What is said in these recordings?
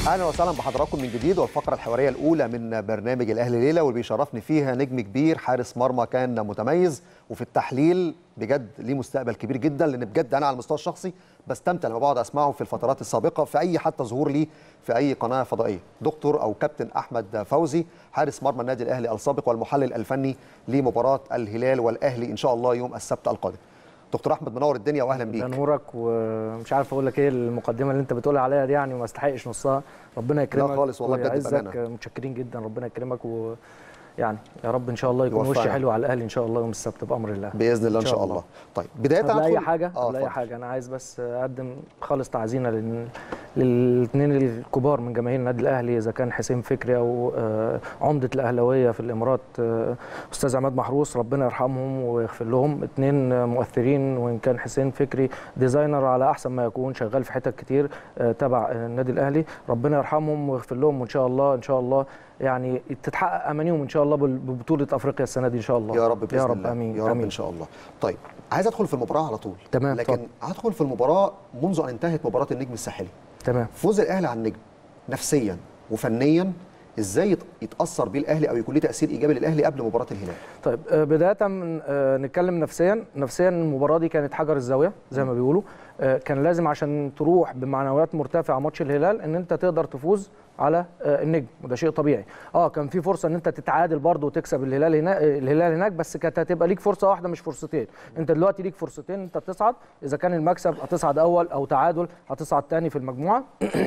اهلا وسهلا بحضراتكم من جديد والفقره الحواريه الاولى من برنامج الاهلي ليله واللي بيشرفني فيها نجم كبير حارس مرمى كان متميز وفي التحليل بجد ليه مستقبل كبير جدا لان بجد انا على المستوى الشخصي بستمتع لما بقعد اسمعه في الفترات السابقه في اي حتى ظهور ليه في اي قناه فضائيه دكتور او كابتن احمد فوزي حارس مرمى النادي الاهلي السابق والمحلل الفني لمباراه الهلال والاهلي ان شاء الله يوم السبت القادم دكتور احمد منور الدنيا واهلا بيك ده نورك ومش عارف اقول لك ايه المقدمه اللي انت بتقول عليها دي يعني وما استحقش نصها ربنا يكرمك خالص والله بجد ويعزك بأمانة. متشكرين جدا ربنا يكرمك و يعني يا رب ان شاء الله يكون وش يوفقنا. حلو على الاهلي ان شاء الله يوم السبت بامر الله باذن الله ان شاء الله طيب بدايه قبل اي هدخل- حاجه آه، قبل اي اتفضل. حاجه انا عايز بس اقدم خالص تعزينا لل- للاثنين الكبار من جماهير النادي الاهلي اذا كان حسين فكري او آه، عمده الاهلاويه في الامارات آه، استاذ عماد محروس ربنا يرحمهم ويغفر لهم اثنين مؤثرين وان كان حسين فكري ديزاينر على احسن ما يكون شغال في حتت كتير آه، تبع النادي الاهلي ربنا يرحمهم ويغفر لهم وان شاء الله ان شاء الله يعني تتحقق امانيهم ان شاء الله بال- ببطوله افريقيا السنه دي ان شاء الله يا رب باذن يا رب الله امين يا رب امين ان شاء الله طيب عايز ادخل في المباراه على طول تمام، لكن اتفضل. هدخل في المباراه منذ ان انتهت مباراه النجم الساحلي تمام فوز الاهلي على النجم نفسيا وفنيا ازاي يت- يتاثر بيه الاهلي او يكون ليه تاثير ايجابي للاهلي قبل مباراه الهلال طيب آه، بداية من آه، نتكلم نفسيا نفسيا المباراة دي كانت حجر الزاوية زي ما بيقولوا آه، كان لازم عشان تروح بمعنويات مرتفعة ماتش الهلال ان انت تقدر تفوز على آه، النجم وده شيء طبيعي اه كان في فرصة ان انت تتعادل برضه وتكسب الهلال هناك الهلال هناك بس كانت هتبقى ليك فرصة واحدة مش فرصتين انت دلوقتي ليك فرصتين انت تصعد اذا كان المكسب هتصعد اول او تعادل هتصعد تاني في المجموعة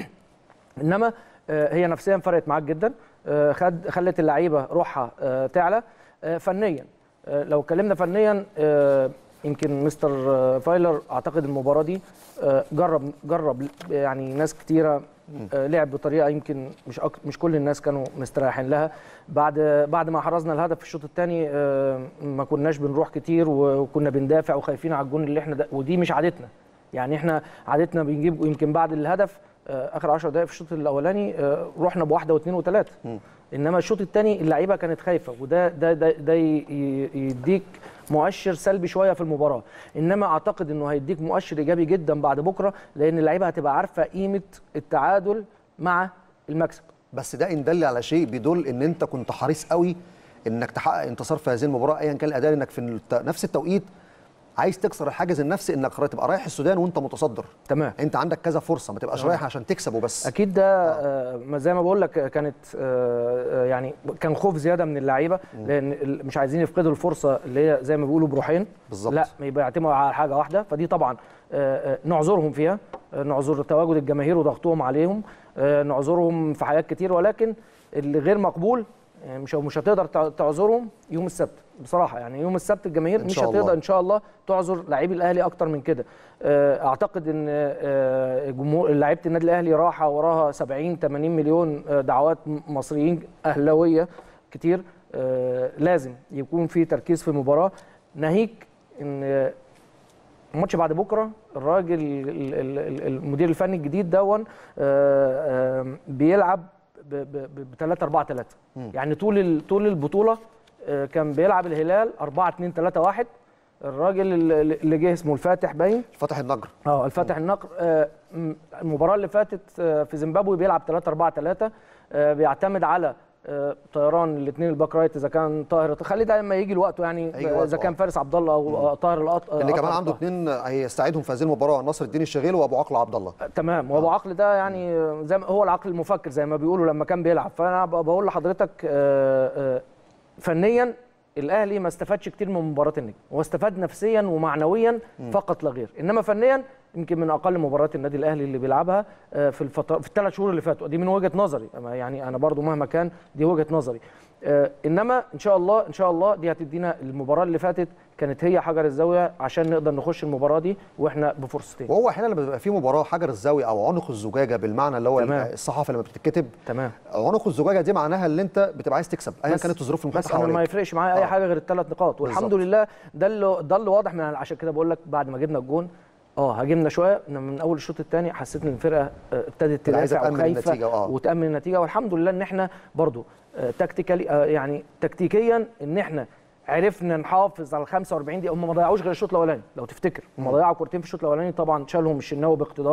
انما آه، هي نفسيا فرقت معاك جدا آه، خد خلت اللعيبه روحها آه، تعلى آه، فنيا آه، لو اتكلمنا فنيا آه، يمكن مستر آه، فايلر اعتقد المباراه دي آه، جرب جرب يعني ناس كتيره آه، لعب بطريقه يمكن مش أك... مش كل الناس كانوا مستريحين لها بعد بعد ما حرزنا الهدف في الشوط الثاني ما كناش بنروح كتير وكنا بندافع وخايفين على الجون اللي احنا ده ودي مش عادتنا يعني احنا عادتنا بنجيب يمكن بعد الهدف آه، اخر 10 دقائق في الشوط الاولاني آه، رحنا بواحده واثنين وثلاثه انما الشوط الثاني اللعيبه كانت خايفه وده ده ده, ده ي- ي- يديك مؤشر سلبي شويه في المباراه انما اعتقد انه هيديك مؤشر ايجابي جدا بعد بكره لان اللعيبه هتبقى عارفه قيمه التعادل مع المكسب بس ده ان دل على شيء بيدل ان انت كنت حريص قوي انك تحقق انتصار في هذه المباراه ايا كان الاداء انك في الت- نفس التوقيت عايز تكسر الحاجز النفسي انك تبقى رايح السودان وانت متصدر تمام انت عندك كذا فرصه ما تبقاش رايح عشان تكسب وبس اكيد ده آه، ما زي ما بقول لك آه، كانت آه، آه، يعني كان خوف زياده من اللعيبه لان ال- مش عايزين يفقدوا الفرصه اللي هي زي ما بيقولوا بروحين بالظبط. لا يبقى يعتمدوا على حاجه واحده فدي طبعا آه، آه، نعذرهم فيها آه، نعذر تواجد الجماهير وضغطهم عليهم آه، نعذرهم في حاجات كتير ولكن اللي غير مقبول آه، مش مش هتقدر تع- تعذرهم يوم السبت بصراحه يعني يوم السبت الجماهير إن مش شاء الله. هتقدر ان شاء الله تعذر لاعبي الاهلي اكتر من كده آه، اعتقد ان آه، جمهور لعيبه النادي الاهلي راحه وراها 70 80 مليون آه، دعوات م- مصريين اهلاويه كتير آه، لازم يكون في تركيز في المباراه ناهيك ان آه، الماتش بعد بكره الراجل ال- ال- ال- المدير الفني الجديد دون آه، آه، بيلعب ب 3 4 3 يعني طول ال- طول البطوله آه، كان بيلعب الهلال 4 2 3 1 الراجل اللي اللي جه اسمه الفاتح باين فتح النجر اه الفاتح النقر آه، م- المباراه اللي فاتت آه، في زيمبابوي بيلعب 3 4 3 آه، بيعتمد على آه، طيران الاثنين الباك رايت اذا كان طاهر خلي ده لما يجي الوقت يعني هيجي وقته، اذا كان آه. فارس عبد الله او آه، طاهر الأط... اللي كمان أطهر عنده طاهر. اثنين هيستعيدهم في هذه المباراه نصر الدين الشغيل وابو عقل عبد الله تمام وابو عقل ده يعني زي ما هو العقل المفكر زي ما بيقولوا لما كان بيلعب فانا ب- بقول لحضرتك آه، آه، فنيا الاهلي ما استفادش كتير من مباراه النجم هو استفاد نفسيا ومعنويا فقط لا غير انما فنيا يمكن من اقل مباريات النادي الاهلي اللي بيلعبها آه، في الفتره في الثلاث شهور اللي فاتوا دي من وجهه نظري أما يعني انا برضو مهما كان دي وجهه نظري آه، انما ان شاء الله ان شاء الله دي هتدينا المباراه اللي فاتت كانت هي حجر الزاويه عشان نقدر نخش المباراه دي واحنا بفرصتين وهو احيانا لما بيبقى في مباراه حجر الزاويه او عنق الزجاجه بالمعنى اللي هو تمام. الصحافه لما بتتكتب تمام عنق الزجاجه دي معناها اللي انت بتبقى عايز تكسب ايا بس- كانت الظروف بس المحيطه انا ما حواليك يفرقش معايا آه. اي حاجه غير الثلاث نقاط والحمد بالظبط. لله ده اللي ده اللي واضح من عشان كده بقول لك بعد ما جبنا الجون اه هاجمنا شويه انما من اول الشوط الثاني حسيت ان الفرقه آه، ابتدت كانت عايزة تدافع تأمن وخايفه النتيجة، آه. وتامن النتيجه والحمد لله ان احنا برضو تكتيكالي يعني تكتيكيا ان احنا عرفنا نحافظ على ال 45 دقيقه هم ما ضيعوش غير الشوط الاولاني لو تفتكر هم ضيعوا كورتين في الشوط الاولاني طبعا شالهم الشناوي باقتدار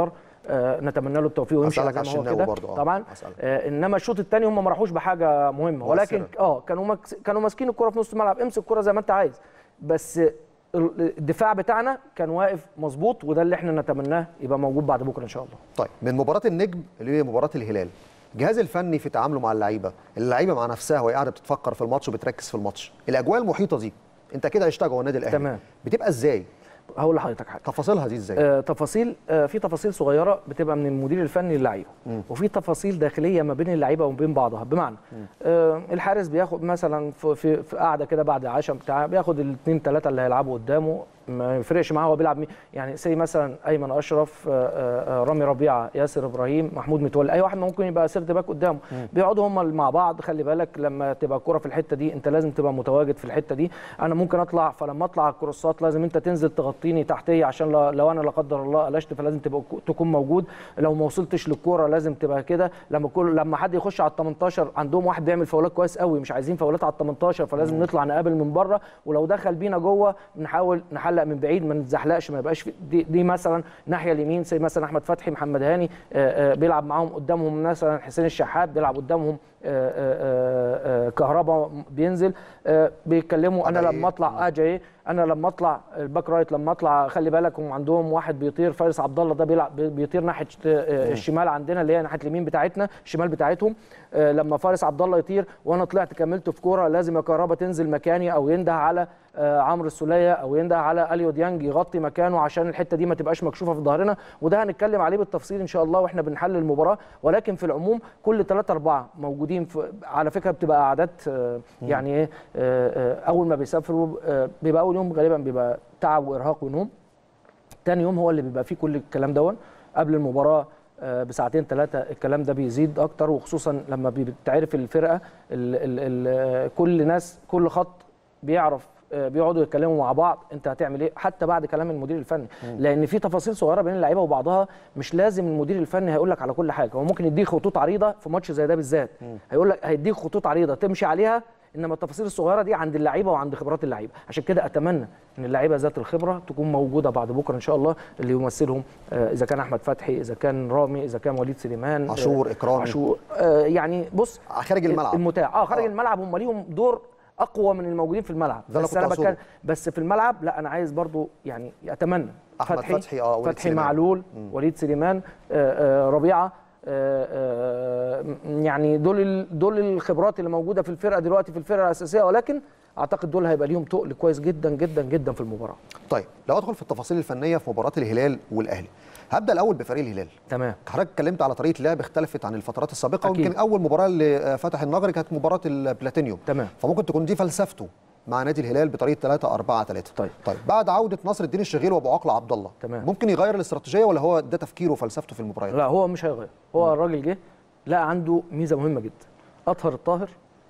آه نتمنى له التوفيق ويمشي هسألك على زي على ما هو الشناوي كده برضو، آه، طبعا هسألك. آه انما الشوط الثاني هم ما راحوش بحاجه مهمه ولكن مؤثرة. اه كانوا مكس... كانوا ماسكين الكره في نص الملعب امسك الكره زي ما انت عايز بس ال- الدفاع بتاعنا كان واقف مظبوط وده اللي احنا نتمناه يبقى موجود بعد بكره ان شاء الله طيب من مباراه النجم اللي هي مباراه الهلال الجهاز الفني في تعامله مع اللعيبه اللعيبه مع نفسها وهي قاعده بتفكر في الماتش وبتركز في الماتش الاجواء المحيطه دي انت كده عشتها جوه النادي الاهلي تمام. بتبقى ازاي هقول لحضرتك حاجه تفاصيلها دي ازاي آه، تفاصيل آه، في تفاصيل صغيره بتبقى من المدير الفني للعيبه وفي تفاصيل داخليه ما بين اللعيبه وما بين بعضها بمعنى آه، الحارس بياخد مثلا في في, في قاعده كده بعد عشاء بتاع بياخد الاثنين ثلاثه اللي هيلعبوا قدامه ما يفرقش معاه هو بيلعب مين يعني زي مثلا ايمن اشرف آه، آه، آه، رامي ربيعه ياسر ابراهيم محمود متولي اي واحد ممكن يبقى سيرد باك قدامه بيقعدوا هم مع بعض خلي بالك لما تبقى الكره في الحته دي انت لازم تبقى متواجد في الحته دي انا ممكن اطلع فلما اطلع على الكروسات لازم انت تنزل تغطيني تحتيه عشان لو- لو انا لا قدر الله قلشت فلازم تبقى تكون موجود لو ما وصلتش للكوره لازم تبقى كده لما كل لما حد يخش على ال 18 عندهم واحد بيعمل فاولات كويس قوي مش عايزين فاولات على ال 18 فلازم نطلع نقابل من بره ولو دخل بينا جوه نحاول نحلق من بعيد ما نتزحلقش ما يبقاش في دي, دي مثلا ناحيه اليمين زي مثلا احمد فتحي محمد هاني آه، آه، بيلعب معاهم قدامهم مثلا حسين الشحات بيلعب قدامهم آه، آه، آه، كهربا بينزل آه، بيتكلموا انا أجاي. لما اطلع اجي انا لما اطلع الباك رايت لما اطلع خلي بالك هم عندهم واحد بيطير فارس عبد الله ده بيلعب بي- بيطير ناحيه آه، الشمال عندنا اللي هي ناحيه اليمين بتاعتنا الشمال بتاعتهم آه، لما فارس عبد الله يطير وانا طلعت كملت في كوره لازم يا كهربا تنزل مكاني او ينده على آه، عمرو السوليه او ينده على اليو ديانج يغطي مكانه عشان الحته دي ما تبقاش مكشوفه في ظهرنا وده هنتكلم عليه بالتفصيل ان شاء الله واحنا بنحلل المباراه ولكن في العموم كل 3 4 موجودين في على فكره بتبقى اعداد آه، يعني ايه آه، آه، اول ما بيسافروا آه، بيبقى اول يوم غالبا بيبقى تعب وارهاق ونوم تاني يوم هو اللي بيبقى فيه كل الكلام دون قبل المباراه آه، بساعتين ثلاثه الكلام ده بيزيد اكتر وخصوصا لما بتعرف الفرقه ال ال ال كل ناس كل خط بيعرف آه، بيقعدوا يتكلموا مع بعض انت هتعمل ايه حتى بعد كلام المدير الفني لان في تفاصيل صغيره بين اللعيبه وبعضها مش لازم المدير الفني هيقول لك على كل حاجه هو ممكن يديك خطوط عريضه في ماتش زي ده بالذات هيقول لك هيديك خطوط عريضه تمشي عليها انما التفاصيل الصغيره دي عند اللعيبه وعند خبرات اللعيبه عشان كده اتمنى ان اللعيبه ذات الخبره تكون موجوده بعد بكره ان شاء الله اللي يمثلهم آه، اذا كان احمد فتحي اذا كان رامي اذا كان وليد سليمان آه، عاشور، إكرامي. عاشور آه، يعني بص خارج الملعب المتاح اه خارج آه. الملعب هم ليهم دور اقوى من الموجودين في الملعب ده اللي بس كنت انا أقصده. بتكلم بس في الملعب لا انا عايز برضو يعني اتمنى أحمد فتحي، آه، وليد فتحي سليمان. معلول وليد سليمان آه، آه، ربيعه آه، آه، يعني دول ال- دول الخبرات اللي موجوده في الفرقه دلوقتي في الفرقه الاساسيه ولكن اعتقد دول هيبقى ليهم تقل كويس جدا جدا جدا في المباراه طيب لو ادخل في التفاصيل الفنيه في مباراه الهلال والاهلي هبدا الاول بفريق الهلال تمام حضرتك اتكلمت على طريقه لعب اختلفت عن الفترات السابقه أكيد. ويمكن اول مباراه اللي آه، فتح النجري كانت مباراه البلاتينيوم تمام. فممكن تكون دي فلسفته مع نادي الهلال بطريقه 3 4 3 طيب. طيب بعد عوده نصر الدين الشغيل وابو عقل عبد الله تمام. ممكن يغير الاستراتيجيه ولا هو ده تفكيره وفلسفته في المباريات لا هو مش هيغير هو الراجل جه لقى عنده ميزه مهمه جدا اطهر الطاهر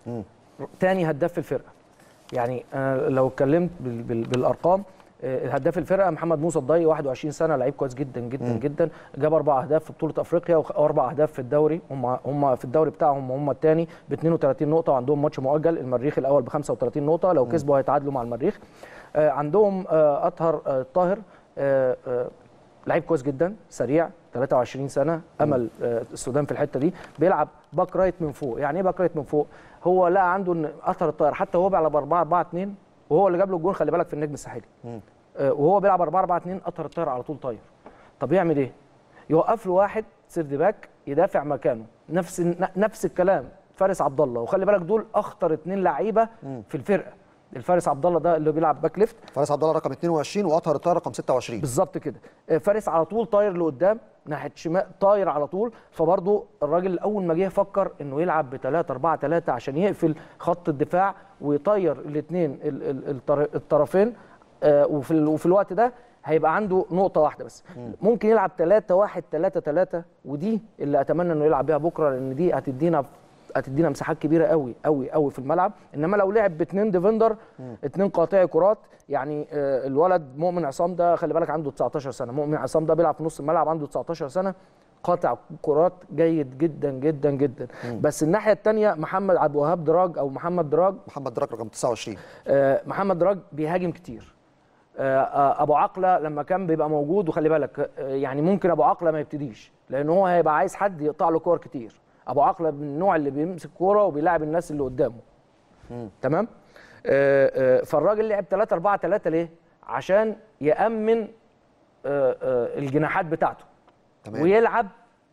تاني هداف في الفرقه يعني أنا لو اتكلمت بال بال بالارقام آه، الهداف الفرقه محمد موسى الضي 21 سنه لعيب كويس جدا جدا مم. جدا جاب اربع اهداف في بطوله افريقيا وخ- واربع اهداف في الدوري هم هم في الدوري بتاعهم هم الثاني ب 32 نقطه وعندهم ماتش مؤجل المريخ الاول ب 35 نقطه لو كسبوا هيتعادلوا مع المريخ آه، عندهم آه، اطهر آه، الطاهر آه، آه، لعيب كويس جدا سريع 23 سنه امل آه، السودان في الحته دي بيلعب باك رايت من فوق يعني ايه باك رايت من فوق هو لقى عنده ان اثر الطاير حتى وهو بيلعب 4 4 2 وهو اللي جاب له الجون خلي بالك في النجم الساحلي مم. آه، وهو بيلعب 4 4 2 اثر الطاير على طول طاير طب يعمل ايه يوقف له واحد سيرد باك يدافع مكانه نفس ن- نفس الكلام فارس عبد الله وخلي بالك دول اخطر اثنين لعيبه في الفرقه الفارس عبد الله ده اللي بيلعب باك ليفت فارس عبد الله رقم 22 واطهر الطاهر رقم 26 بالظبط كده آه، فارس على طول طاير لقدام ناحيه شمال طاير على طول فبرضه الراجل اول ما جه فكر انه يلعب ب 3 4 3 عشان يقفل خط الدفاع ويطير الاثنين الطرفين آه، وفي ال- وفي الوقت ده هيبقى عنده نقطه واحده بس ممكن يلعب 3 1 3 3 ودي اللي اتمنى انه يلعب بيها بكره لان دي هتدينا هتدينا مساحات كبيره قوي قوي قوي في الملعب انما لو لعب باثنين ديفندر اثنين قاطعي كرات يعني آه، الولد مؤمن عصام ده خلي بالك عنده 19 سنه مؤمن عصام ده بيلعب في نص الملعب عنده 19 سنه قاطع كرات جيد جدا جدا جدا بس الناحيه الثانيه محمد عبد الوهاب دراج او محمد دراج محمد دراك رقم 29 آه، محمد دراج بيهاجم كتير آه، آه، ابو عقله لما كان بيبقى موجود وخلي بالك آه، يعني ممكن ابو عقله ما يبتديش لان هو هيبقى عايز حد يقطع له كور كتير ابو عقله من النوع اللي بيمسك كوره وبيلاعب الناس اللي قدامه تمام آه، آه، فالراجل لعب 3 4 3 ليه عشان يامن آه، آه، الجناحات بتاعته تمام ويلعب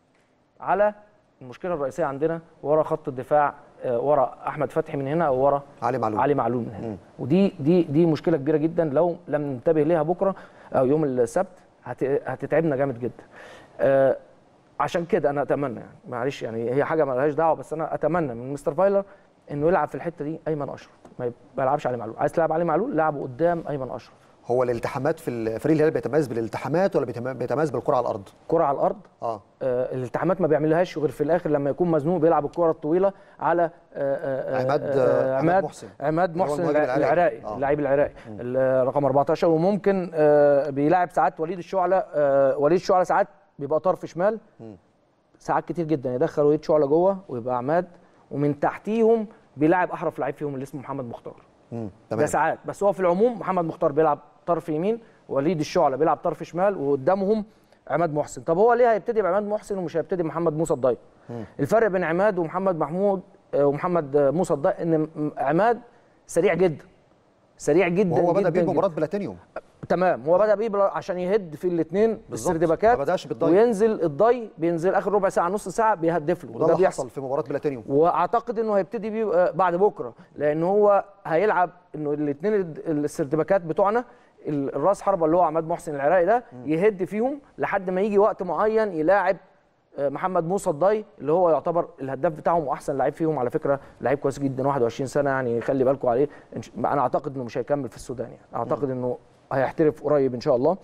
على المشكله الرئيسيه عندنا ورا خط الدفاع آه، ورا احمد فتحي من هنا او ورا علي معلول علي معلول من هنا ودي دي دي مشكله كبيره جدا لو لم ننتبه ليها بكره او يوم السبت هت- هتتعبنا جامد جدا آه، عشان كده انا اتمنى يعني معلش يعني هي حاجه ما لهاش دعوه بس انا اتمنى من مستر فايلر انه يلعب في الحته دي ايمن اشرف ما يب- ما يلعبش علي معلول عايز تلعب علي معلول لعبه قدام ايمن اشرف هو الالتحامات في الفريق الهلال بيتميز بالالتحامات ولا بيتم- بيتميز بالكره على الارض كره على الارض اه آه، الالتحامات ما بيعملهاش غير في الاخر لما يكون مزنوق بيلعب الكره الطويله على آه، آه، آه، عماد- آه، عماد عماد محسن. عماد اللي هو محسن المهاجم الع- العراقي. العراقي آه. اللاعب العراقي ال- رقم 14 وممكن آه، بيلاعب ساعات وليد الشعله آه، وليد الشعله ساعات بيبقى طرف شمال ساعات كتير جدا يدخل وليد شعله جوه ويبقى عماد ومن تحتيهم بيلاعب احرف لعيب فيهم اللي اسمه محمد مختار مم. ده تمام ساعات بس هو في العموم محمد مختار بيلعب طرف يمين وليد الشعله بيلعب طرف شمال وقدامهم عماد محسن طب هو ليه هيبتدي بعماد محسن ومش هيبتدي محمد موسى الضايق الفرق بين عماد ومحمد محمود آه، ومحمد آه، موسى الضايق ان م- عماد سريع جدا سريع جدا وهو بدا جدا بيه جداً. مباراه بلاتينيوم تمام هو بدا بيه بلا- عشان يهد في الاثنين بالسردباكات ما بدأش بالضي. وينزل الضي بينزل اخر ربع ساعه نص ساعه بيهدف له وده اللي حصل في مباراه بلاتينيوم واعتقد انه هيبتدي بيه آه، بعد بكره لان هو هيلعب انه الاثنين السردباكات بتوعنا ال- الراس حربه اللي هو عماد محسن العراقي ده يهد فيهم لحد ما يجي وقت معين يلاعب آه، محمد موسى الضي اللي هو يعتبر الهداف بتاعهم واحسن لعيب فيهم على فكره لعيب كويس جدا 21 سنه يعني خلي بالكم عليه إن ش- انا اعتقد انه مش هيكمل في السودان يعني اعتقد انه هيحترف قريب ان شاء الله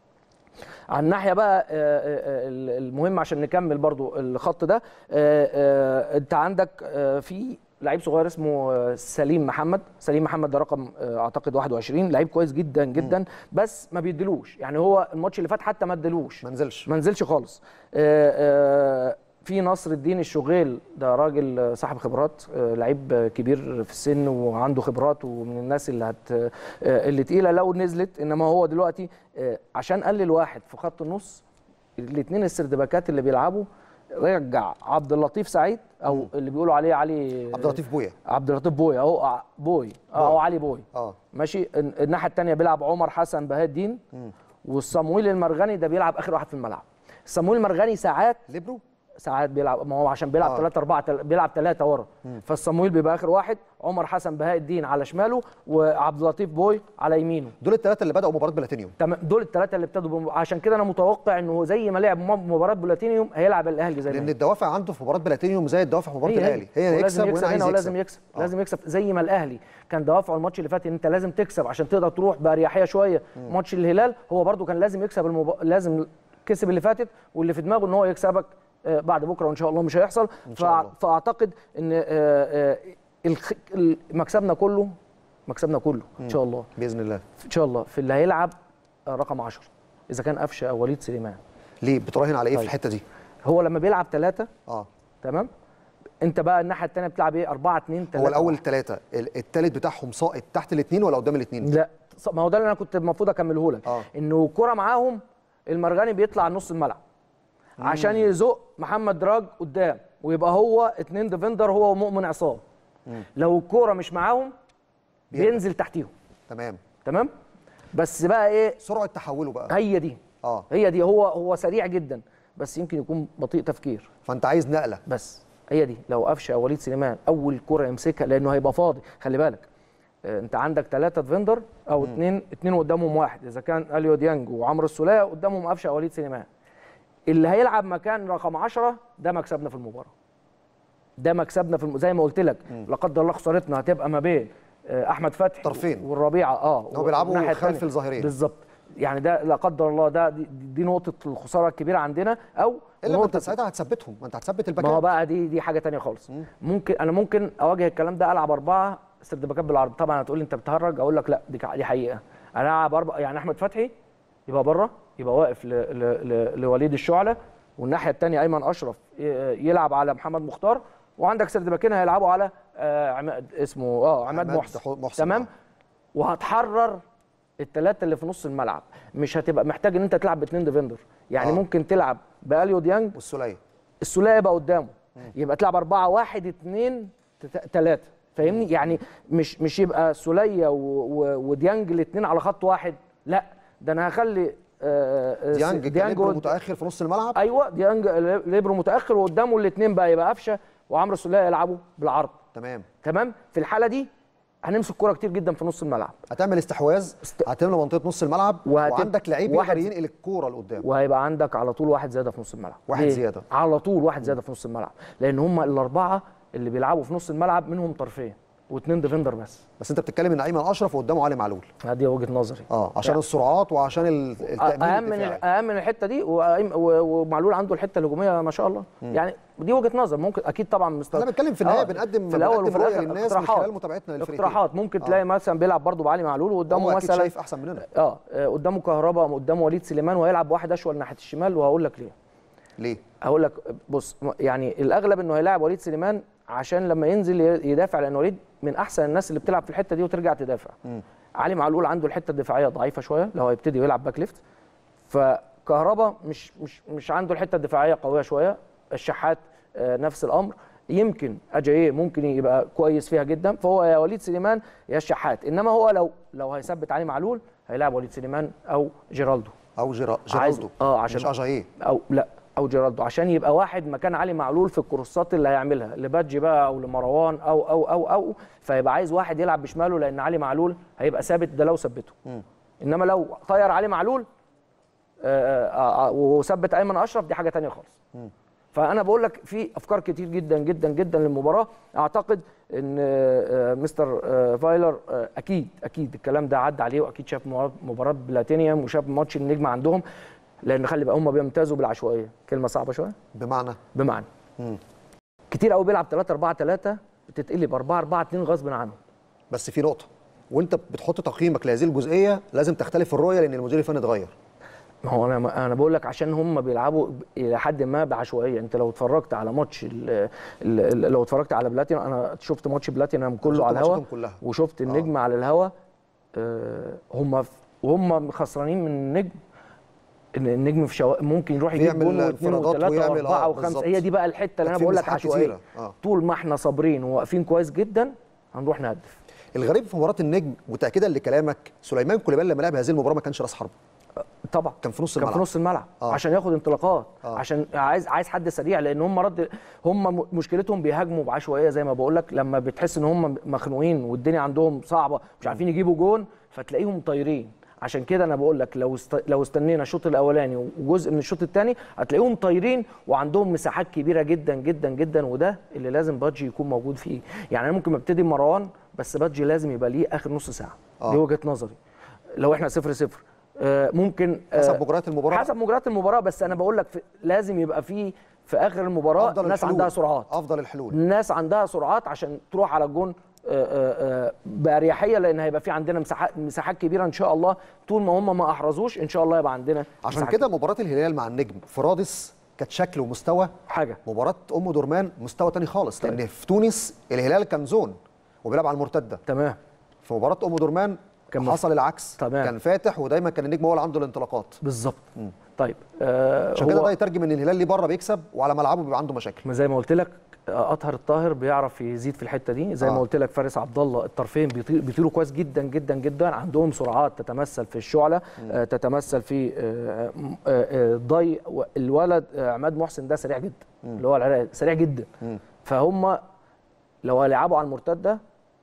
على الناحيه بقى آه، آه، آه، المهم عشان نكمل برضو الخط ده آه، آه، انت عندك آه، في لعيب صغير اسمه آه، سليم محمد سليم محمد ده رقم آه، اعتقد 21 لعيب كويس جدا جدا بس ما بيديلوش يعني هو الماتش اللي فات حتى ما ادالوش ما نزلش ما نزلش خالص آه، آه، في نصر الدين الشغيل ده راجل آه، صاحب خبرات آه، لعيب آه، كبير في السن وعنده خبرات ومن الناس اللي هت آه، اللي تقيله لو نزلت انما هو دلوقتي آه، عشان قلل واحد في خط النص الاثنين السردباكات اللي بيلعبوا رجع عبد اللطيف سعيد او اللي بيقولوا عليه علي عبد اللطيف بويا عبد اللطيف بوي اهو ع- بوي اه او علي بوي اه ماشي الن- الناحيه الثانيه بيلعب عمر حسن بهاء الدين والصمويل المرغني ده بيلعب اخر واحد في الملعب الصمويل المرغني ساعات ليبرو ساعات بيلعب ما هو عشان بيلعب آه. 3 4 بيلعب 3 ورا فالصمويل بيبقى اخر واحد عمر حسن بهاء الدين على شماله وعبد اللطيف بوي على يمينه دول الثلاثه اللي بداوا مباراه بلاتينيوم تمام دول الثلاثه اللي ابتدوا بم... عشان كده انا متوقع انه زي ما لعب م- مباراه بلاتينيوم هيلعب الاهلي زي ما لان هي. الدوافع عنده في مباراه بلاتينيوم زي الدوافع في مباراه هي الاهلي هي ولازم يكسب يكسب وهنا عايز هنا ولازم يكسب يكسب لازم يكسب زي ما الاهلي كان دوافعه الماتش اللي فات ان انت لازم تكسب عشان تقدر تروح باريحيه شويه ماتش الهلال هو برده كان لازم يكسب المب... لازم كسب اللي فاتت واللي في دماغه ان هو يكسبك آه، بعد بكره وان شاء الله مش هيحصل إن شاء الله. فاعتقد ان آه، آه، الخ... ال- مكسبنا كله مكسبنا كله ان شاء الله باذن الله ان شاء الله في اللي هيلعب آه، رقم 10 اذا كان قفشه او وليد سليمان ليه بتراهن على ايه في طيب. الحته دي هو لما بيلعب ثلاثه اه تمام انت بقى الناحيه الثانيه بتلعب ايه 4 2 3 هو الاول ثلاثه الثالث بتاعهم ساقط تحت الاثنين ولا قدام الاثنين لا ص- ما هو ده اللي انا كنت المفروض اكمله لك آه. انه الكره معاهم المرغني بيطلع نص الملعب عشان يزق محمد دراج قدام ويبقى هو اتنين ديفندر هو ومؤمن عصام لو الكوره مش معاهم بيرجع. بينزل تحتيهم تمام تمام بس بقى ايه سرعه تحوله بقى هي دي اه هي دي هو هو سريع جدا بس يمكن يكون بطيء تفكير فانت عايز نقله بس هي دي لو قفشه او وليد سليمان اول كره يمسكها لانه هيبقى فاضي خلي بالك آه، انت عندك ثلاثه ديفندر او اثنين اثنين قدامهم واحد اذا كان اليو ديانج وعمرو السوليه قدامهم قفشه او وليد سليمان اللي هيلعب مكان رقم 10 ده مكسبنا في المباراه ده مكسبنا في الم... زي ما قلت لك لا قدر الله خسارتنا هتبقى ما بين آه، احمد فتحي طرفين. والربيعه اه هو بيلعبوا والناحية خلف التانية. الظهيرين. بالظبط يعني ده لا قدر الله ده دي, دي نقطه الخساره الكبيره عندنا او الا ما انت نقطه ساعتها هتثبتهم ما انت هتثبت ما هو الباكات بقى دي دي حاجه تانية خالص ممكن انا ممكن اواجه الكلام ده العب اربعه سرد باكات بالعرض طبعا هتقول لي انت بتهرج اقول لك لا دي كع- دي حقيقه انا العب اربعه يعني احمد فتحي يبقى بره يبقى واقف ل... ل... ل... لوليد الشعله والناحيه الثانيه ايمن اشرف ي- يلعب على محمد مختار وعندك سرد باكين هيلعبوا على آه عماد اسمه اه عماد عماد محسن, محسن، تمام آه. وهتحرر الثلاثه اللي في نص الملعب مش هتبقى محتاج ان انت تلعب باثنين ديفندر يعني آه. آه. ممكن تلعب باليو ديانج والسوليه السوليه يبقى قدامه يبقى تلعب أربعة واحد اتنين ثلاثة فاهمني يعني مش مش يبقى سوليه و- و- وديانج الاثنين على خط واحد لا ده انا هخلي آه، آه، ديانج ديانج كان قد- متاخر في نص الملعب ايوه ديانج ليبرو متاخر وقدامه الاثنين بقى يبقى قفشه وعمرو السوليه يلعبوا بالعرض تمام تمام في الحاله دي هنمسك كرة كتير جدا في نص الملعب هتعمل استحواذ است- هتملى منطقه نص الملعب وهتب- وعندك لعيب واحد- يقدر ينقل الكوره لقدام وهيبقى عندك على طول واحد زياده في نص الملعب واحد ليه؟ زيادة. على طول واحد زياده في نص الملعب لان هم الاربعه اللي بيلعبوا في نص الملعب منهم طرفين واثنين ديفندر بس بس انت بتتكلم ان ايمن اشرف وقدامه علي معلول هذه وجهه نظري اه عشان يعني. السرعات وعشان ال- التامين اهم من الدفاعي اهم من الحته دي وأيم- و- ومعلول عنده الحته الهجوميه ما شاء الله يعني دي وجهه نظر ممكن اكيد طبعا مستوى احنا بنتكلم في النهايه بنقدم في الاول بنقدم وفي رؤيه الاخر للناس من اقتراحات. خلال متابعتنا للفريقين اقتراحات ممكن آه. تلاقي مثلا بيلعب برضه بعلي معلول وقدامه هو اكيد مثلا شايف احسن مننا اه آه، قدامه كهربا قدامه وليد سليمان وهيلعب واحد اشول ناحيه الشمال وهقول لك ليه ليه هقول لك بص م- يعني الاغلب انه هيلاعب وليد سليمان عشان لما ينزل ي- يدافع لان وليد من احسن الناس اللي بتلعب في الحته دي وترجع تدافع علي معلول عنده الحته الدفاعيه ضعيفه شويه لو هيبتدي يلعب باك ليفت فكهربا مش مش مش عنده الحته الدفاعيه قويه شويه الشحات آه، نفس الامر يمكن اجاييه ممكن يبقى كويس فيها جدا فهو يا وليد سليمان يا الشحات انما هو لو لو هيثبت علي معلول هيلاعب وليد سليمان او جيرالدو او جيرا- عايز- جيرالدو اه عشان مش اجاييه او لا او جيرالدو عشان يبقى واحد مكان علي معلول في الكورسات اللي هيعملها لبادجي بقى او لمروان او او او او فيبقى عايز واحد يلعب بشماله لان علي معلول هيبقى ثابت ده لو ثبته انما لو طير علي معلول آه، آه، آه، وثبت ايمن اشرف دي حاجه تانية خالص فانا بقول لك في افكار كتير جدا جدا جدا للمباراه اعتقد ان آه، آه، مستر آه، فايلر آه، اكيد اكيد الكلام ده عدى عليه واكيد شاف مباراة- مباراه بلاتينيوم وشاف ماتش النجم عندهم لان خلي بقى هم بيمتازوا بالعشوائيه كلمه صعبه شويه بمعنى بمعنى كتير قوي بيلعب 3 4 3 بتتقلب 4 4 2 غصب عنه بس في نقطه وانت بتحط تقييمك لهذه الجزئيه لازم تختلف الرؤيه لان المدير الفني اتغير ما هو انا انا بقول لك عشان هم بيلعبوا ب- الى حد ما بعشوائيه انت لو اتفرجت على ماتش ال- ال- لو اتفرجت على بلاتينوم انا شفت ماتش بلاتينوم كله شفت على الهوا ماتشاتهم كلها. وشفت النجم على الهوا آه، هم ف- وهم خسرانين من النجم إن النجم في شوا... ممكن يروح يجيب بيعمل جول واثنين انفرادات وثلاثه ويعمل- واربعه آه، وخمسه بالظبط. هي دي بقى الحته اللي انا في بقول لك مساحات عشوائيه كتيرة. آه. طول ما احنا صابرين وواقفين كويس جدا هنروح نهدف الغريب في مباراه النجم وتاكيدا لكلامك سليمان كوليبالي لما لعب هذه المباراه ما كانش راس حرب طبعا كان في نص كان الملعب. في نص الملعب آه. آه. عشان ياخد انطلاقات آه. آه. عشان عايز عايز حد سريع لان هم رد هم م- مشكلتهم بيهاجموا بعشوائيه زي ما بقول لك لما بتحس ان هم مخنوقين والدنيا عندهم صعبه مش عارفين يجيبوا جون فتلاقيهم طايرين عشان كده انا بقول لك لو است... لو استنينا الشوط الاولاني وجزء من الشوط الثاني هتلاقيهم طايرين وعندهم مساحات كبيره جدا جدا جدا وده اللي لازم بادجي يكون موجود فيه يعني انا ممكن ابتدي بمروان بس بادجي لازم يبقى ليه اخر نص ساعه آه. دي وجهه نظري لو احنا صفر صفر آه، ممكن آه، حسب مجريات المباراه حسب مجريات المباراه بس انا بقول لك في لازم يبقى في في اخر المباراه افضل ناس الحلول عندها سرعات افضل الحلول ناس عندها سرعات عشان تروح على الجون آه، آه، آه، باريحيه لان هيبقى في عندنا مساحات مساحات كبيره ان شاء الله طول ما هم ما احرزوش ان شاء الله يبقى عندنا عشان مساحات كده مباراه الهلال مع النجم في رادس كانت شكل ومستوى حاجه مباراه ام درمان مستوى تاني خالص لان في تونس الهلال كان زون وبيلعب على المرتده تمام في مباراه ام درمان كان كان حصل العكس تمام. كان فاتح ودايما كان النجم هو اللي عنده الانطلاقات بالظبط طيب آه عشان كده هو ده يترجم ان الهلال ليه بره بيكسب وعلى ملعبه بيبقى عنده مشاكل ما زي ما قلت لك آه، اطهر الطاهر بيعرف يزيد في الحته دي زي آه. ما قلت لك فارس عبد الله الطرفين بيطير بيطيروا كويس جدا جدا جدا عندهم سرعات تتمثل في الشعله آه، تتمثل في آه، م- آه، آه، ضي و- الولد آه، عماد محسن ده سريع جدا اللي هو العراقي سريع جدا فهم لو هيلعبوا على المرتده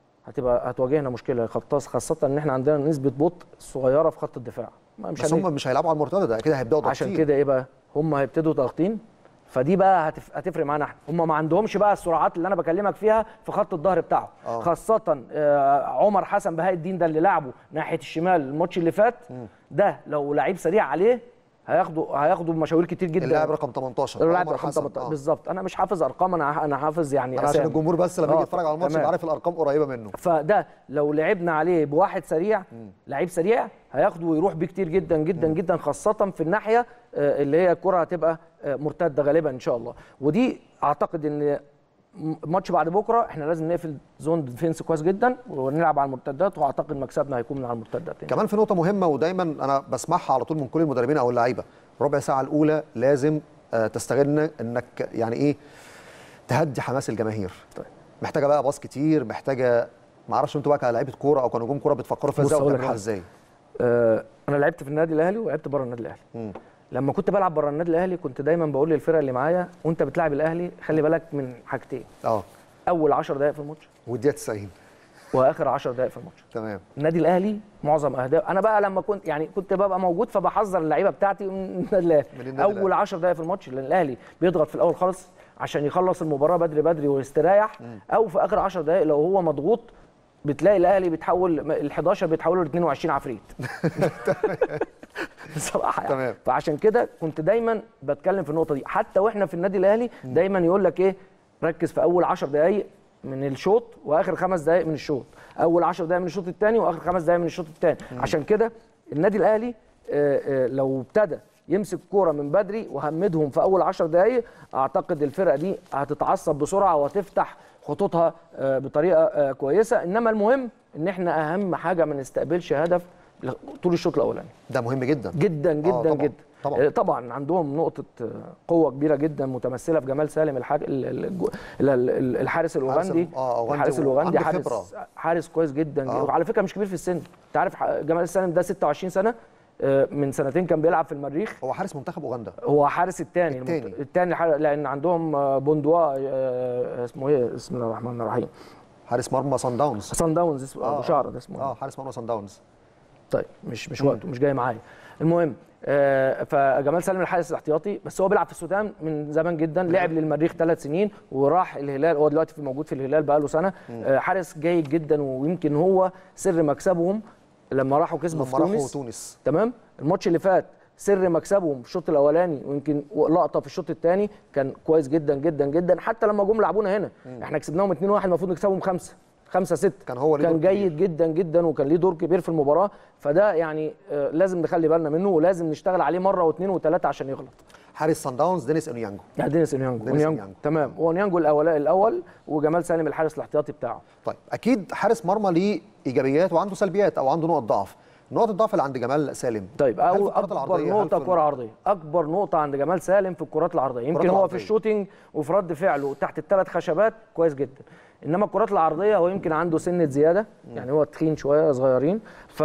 هتبقى هتواجهنا مشكله خاصه خاصه ان احنا عندنا نسبه بطء صغيره في خط الدفاع ما مش بس هنك- هم مش هيلعبوا على المرتده ده كده هيبداوا عشان ضاغطين كده ايه بقى هم هيبتدوا ضاغطين فدي بقى هتف... هتفرق معانا احنا هم ما عندهمش بقى السرعات اللي انا بكلمك فيها في خط الظهر بتاعه آه. خاصه آه، عمر حسن بهاء الدين ده اللي لعبه ناحيه الشمال الماتش اللي فات ده لو لعيب سريع عليه هياخدوا هياخدوا مشاوير كتير جدا اللاعب رقم 18 اللاعب عمر رقم حسن. 18 آه. بالظبط انا مش حافظ ارقام انا انا حافظ يعني انا عشان أسامي. الجمهور بس لما آه، يجي يتفرج على الماتش تمام. يبقى عارف الارقام قريبه منه فده لو لعبنا عليه بواحد سريع لعيب سريع هياخده ويروح بيه كتير جدا جدا جدا خاصة في الناحية آه، اللي هي الكرة هتبقى آه، مرتدة غالبا إن شاء الله ودي أعتقد إن م- ماتش بعد بكره احنا لازم نقفل زون ديفينس كويس جدا ونلعب على المرتدات واعتقد مكسبنا هيكون من على المرتدات يعني. كمان في نقطه مهمه ودايما انا بسمعها على طول من كل المدربين او اللعيبه ربع ساعه الاولى لازم آه، تستغل انك يعني ايه تهدي حماس الجماهير طيب. محتاجه بقى باص كتير محتاجه ما اعرفش انتوا بقى كلاعيبه كوره او كنجوم كوره بتفكروا فيها بص ازاي هقول لك وبتعملوها حاجة. ازاي آه انا لعبت في النادي الاهلي ولعبت بره النادي الاهلي مم. لما كنت بلعب بره النادي الاهلي كنت دايما بقول للفرقه اللي معايا وانت بتلعب الاهلي خلي بالك من حاجتين اه اول 10 دقائق في الماتش والدقيقه 90 واخر 10 دقائق في الماتش تمام النادي الاهلي معظم اهداف انا بقى لما كنت يعني كنت ببقى موجود فبحذر اللعيبه بتاعتي من النادي الاهلي من النادي اول الأهلي. 10 دقائق في الماتش لان الاهلي بيضغط في الاول خالص عشان يخلص المباراه بدري بدري ويستريح او في اخر 10 دقائق لو هو مضغوط بتلاقي الاهلي بيتحول ال 11 بيتحولوا ل 22 عفريت بصراحه يعني. تمام. فعشان كده كنت دايما بتكلم في النقطه دي حتى واحنا في النادي الاهلي دايما يقول لك ايه ركز في اول 10 دقائق من الشوط واخر خمس دقائق من الشوط اول 10 دقائق من الشوط الثاني واخر خمس دقائق من الشوط الثاني عشان كده النادي الاهلي آه، آه، لو ابتدى يمسك كوره من بدري وهمدهم في اول 10 دقائق اعتقد الفرقه دي هتتعصب بسرعه وهتفتح خطوطها آه، بطريقه آه، كويسه انما المهم ان احنا اهم حاجه ما نستقبلش هدف طول الشوط الاولاني ده مهم جدا جدا جدا طبعاً، جدا طبعاً. آه، طبعا عندهم نقطه آه، قوه كبيره جدا متمثله في جمال سالم الحاج... ال- ال- الجو- ال- ال- الحارس الاوغندي آه، أوغندي الحارس و- الاوغندي عنده حارس خبرة. حارس كويس جدا آه. وعلى فكره مش كبير في السن انت عارف ح- جمال سالم ده 26 سنه آه، من سنتين كان بيلعب في المريخ هو حارس منتخب اوغندا هو حارس الثاني التاني. الثاني لان عندهم آه، بوندوا آه، اسمه ايه بسم الله الرحمن الرحيم حارس مرمى سان داونز صن داونز اسمه آه، ابو شعر ده اسمه اه حارس مرمى سان داونز طيب مش مش وقته مش جاي معايا المهم آه فجمال سالم الحارس الاحتياطي بس هو بيلعب في السودان من زمان جدا لعب للمريخ ثلاث سنين وراح الهلال هو دلوقتي في موجود في الهلال بقاله سنه آه حارس جيد جدا ويمكن هو سر مكسبهم لما راحوا كسبوا لما في راحوا تونس تونس تمام الماتش اللي فات سر مكسبهم في الشوط الاولاني ويمكن لقطه في الشوط الثاني كان كويس جدا جدا جدا حتى لما جم لعبونا هنا احنا كسبناهم 2-1 المفروض نكسبهم خمسه خمسة ستة كان هو ليه كان دور جيد جدا جدا وكان ليه دور كبير في المباراة فده يعني آه، لازم نخلي بالنا منه ولازم نشتغل عليه مرة واثنين وثلاثة عشان يغلط حارس سان داونز دينيس انيانجو يعني دينيس انيانجو دينيس أونيانجو. إنيانجو. تمام اونيانجو الاول الاول وجمال سالم الحارس الاحتياطي بتاعه طيب اكيد حارس مرمى ليه ايجابيات وعنده سلبيات او عنده نقط ضعف نقط الضعف اللي عند جمال سالم طيب هل في أو الكرات اكبر العرضية؟ هل نقطه في- كره عرضيه اكبر نقطه عند جمال سالم في الكرات العرضيه يمكن هو العرضية. في الشوتينج وفي رد فعله تحت الثلاث خشبات كويس جدا انما الكرات العرضيه هو يمكن عنده سنه زياده يعني هو تخين شويه صغيرين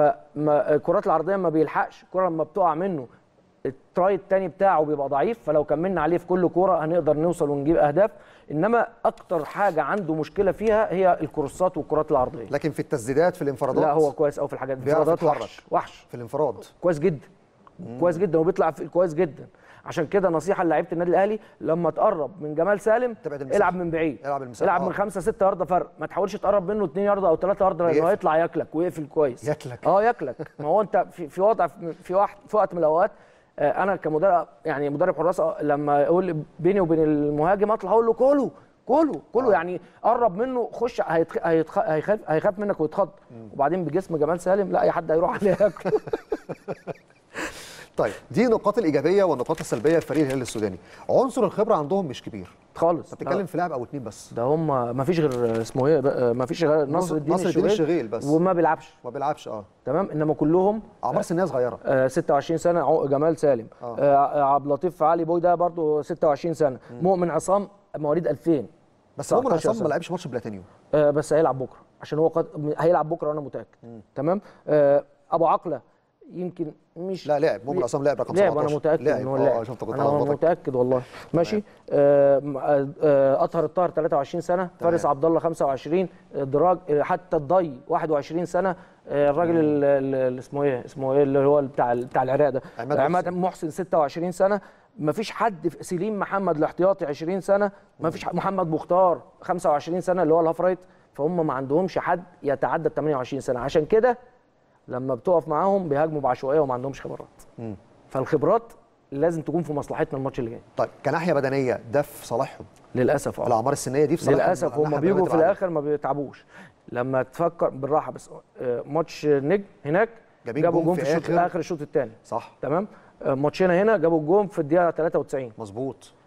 فالكرات العرضيه ما بيلحقش الكره لما بتقع منه التراي التاني بتاعه بيبقى ضعيف فلو كملنا عليه في كل كوره هنقدر نوصل ونجيب اهداف انما اكتر حاجه عنده مشكله فيها هي الكروسات والكرات العرضيه لكن في التسديدات في الانفرادات لا هو كويس قوي في الحاجات دي بيعرف انفرادات يتحرك. وحش وحش في الانفراد كويس جدا كويس جدا وبيطلع في كويس جدا عشان كده نصيحه لعيبه النادي الاهلي لما تقرب من جمال سالم تبعد المساحة. العب من بعيد العب المساحة، العب آه. من 5 6 يارده فرق ما تحاولش تقرب منه 2 يارده او 3 يارده لانه بيقفل. هيطلع ياكلك ويقفل كويس ياكلك. اه ياكلك ما هو انت في في وضع في وقت في وقت من الاوقات آه، انا كمدرب يعني مدرب حراس آه، لما يقول بيني وبين المهاجم اطلع اقول له كله كله كله آه. يعني قرب منه خش هيتخ... هيتخ... هيخاف هيخاف منك ويتخض وبعدين بجسم جمال سالم لا اي حد هيروح عليه ياكله طيب دي النقاط الايجابيه والنقاط السلبيه في فريق الهلال السوداني عنصر الخبره عندهم مش كبير خالص انت بتتكلم في لاعب او اتنين بس ده هم ما فيش غير اسمه ايه بقى ما فيش غير نصر الدين نصر الدين الشغيل بس. وما بيلعبش ما بيلعبش اه تمام انما كلهم اعمار سنيه صغيره آه 26 سنه عو- جمال سالم آه. آه عبد اللطيف علي بوي ده برضه 26 سنه مؤمن عصام مواليد 2000 بس هو من 19 عصام سنة. ما لعبش ماتش بلاتينيوم آه بس هيلعب بكره عشان هو قد... هيلعب بكره وانا متاكد تمام آه ابو عقله يمكن مش لا لعب مؤمن عصام لعب رقم لعب 17 انا متاكد لعب ان هو اه لعب شفت كنت انا هلخبطك. متاكد والله ماشي آه م- آه، آه، اطهر الطاهر 23 سنه فارس عبد الله 25 آه، دراج آه، حتى الضي 21 سنه آه، الراجل ال- ال- اللي اسمه ايه اسمه ايه اللي هو بتاع بتاع العراق ده عماد عماد محسن 26 سنه ما فيش حد في- سليم محمد الاحتياطي 20 سنه ما فيش ح- محمد مختار 25 سنه اللي هو الهاف رايت فهم ما عندهمش حد يتعدى ال 28 سنه عشان كده لما بتقف معاهم بيهاجموا بعشوائيه وما عندهمش خبرات فالخبرات لازم تكون في مصلحتنا الماتش اللي جاي طيب كناحيه بدنيه ده في صالحهم للاسف اه الاعمار السنيه دي في صالحهم للاسف الناحية هم البدنية بيجوا في تبقى عالية. الاخر ما بيتعبوش لما تفكر بالراحه بس آه، ماتش نجم هناك جايبين جابوا جون جون في في الشوط آخر- اخر الشوط الثاني صح تمام آه، ماتشنا هنا جابوا الجون في الدقيقه 93 مظبوط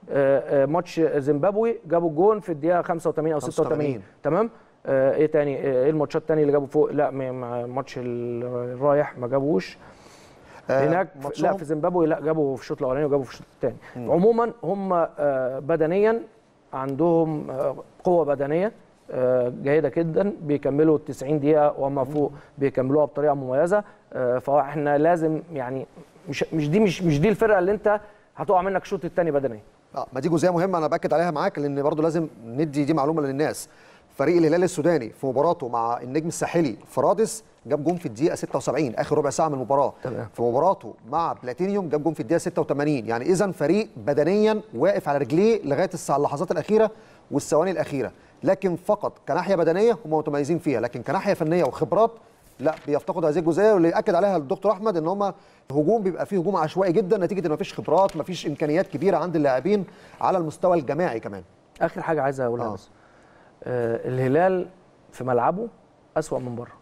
آه، آه، ماتش زيمبابوي جابوا الجون في الدقيقه 85 او 86 85. تمام آه، ايه تاني آه، ايه الماتشات التانية اللي جابوا فوق لا م- م- ماتش الرايح ما جابوش آه، هناك في- لا ماتشهم في زيمبابوي لا جابوا في الشوط الاولاني وجابوا في الشوط الثاني عموما هم آه، بدنيا عندهم آه، قوه بدنيه آه، جيده جدا بيكملوا ال 90 دقيقه وما فوق بيكملوها بطريقه مميزه آه، فاحنا لازم يعني مش مش دي مش مش دي الفرقه اللي انت هتقع منك الشوط الثاني بدنيا اه ما دي جزئيه مهمه انا باكد عليها معاك لان برضو لازم ندي دي معلومه للناس فريق الهلال السوداني في مباراته مع النجم الساحلي فرادس جاب جون في الدقيقه 76 اخر ربع ساعه من المباراه تمام. في مباراته مع بلاتينيوم جاب جون في الدقيقه 86 يعني اذا فريق بدنيا واقف على رجليه لغايه الساعه اللحظات الاخيره والثواني الاخيره لكن فقط كناحيه بدنيه هم متميزين فيها لكن كناحيه فنيه وخبرات لا بيفتقدوا هذه الجزئيه واللي اكد عليها الدكتور احمد ان هم هجوم بيبقى فيه هجوم عشوائي جدا نتيجه ان مفيش خبرات مفيش امكانيات كبيره عند اللاعبين على المستوى الجماعي كمان اخر حاجه عايز اقولها آه. بس آه الهلال في ملعبه اسوا من بره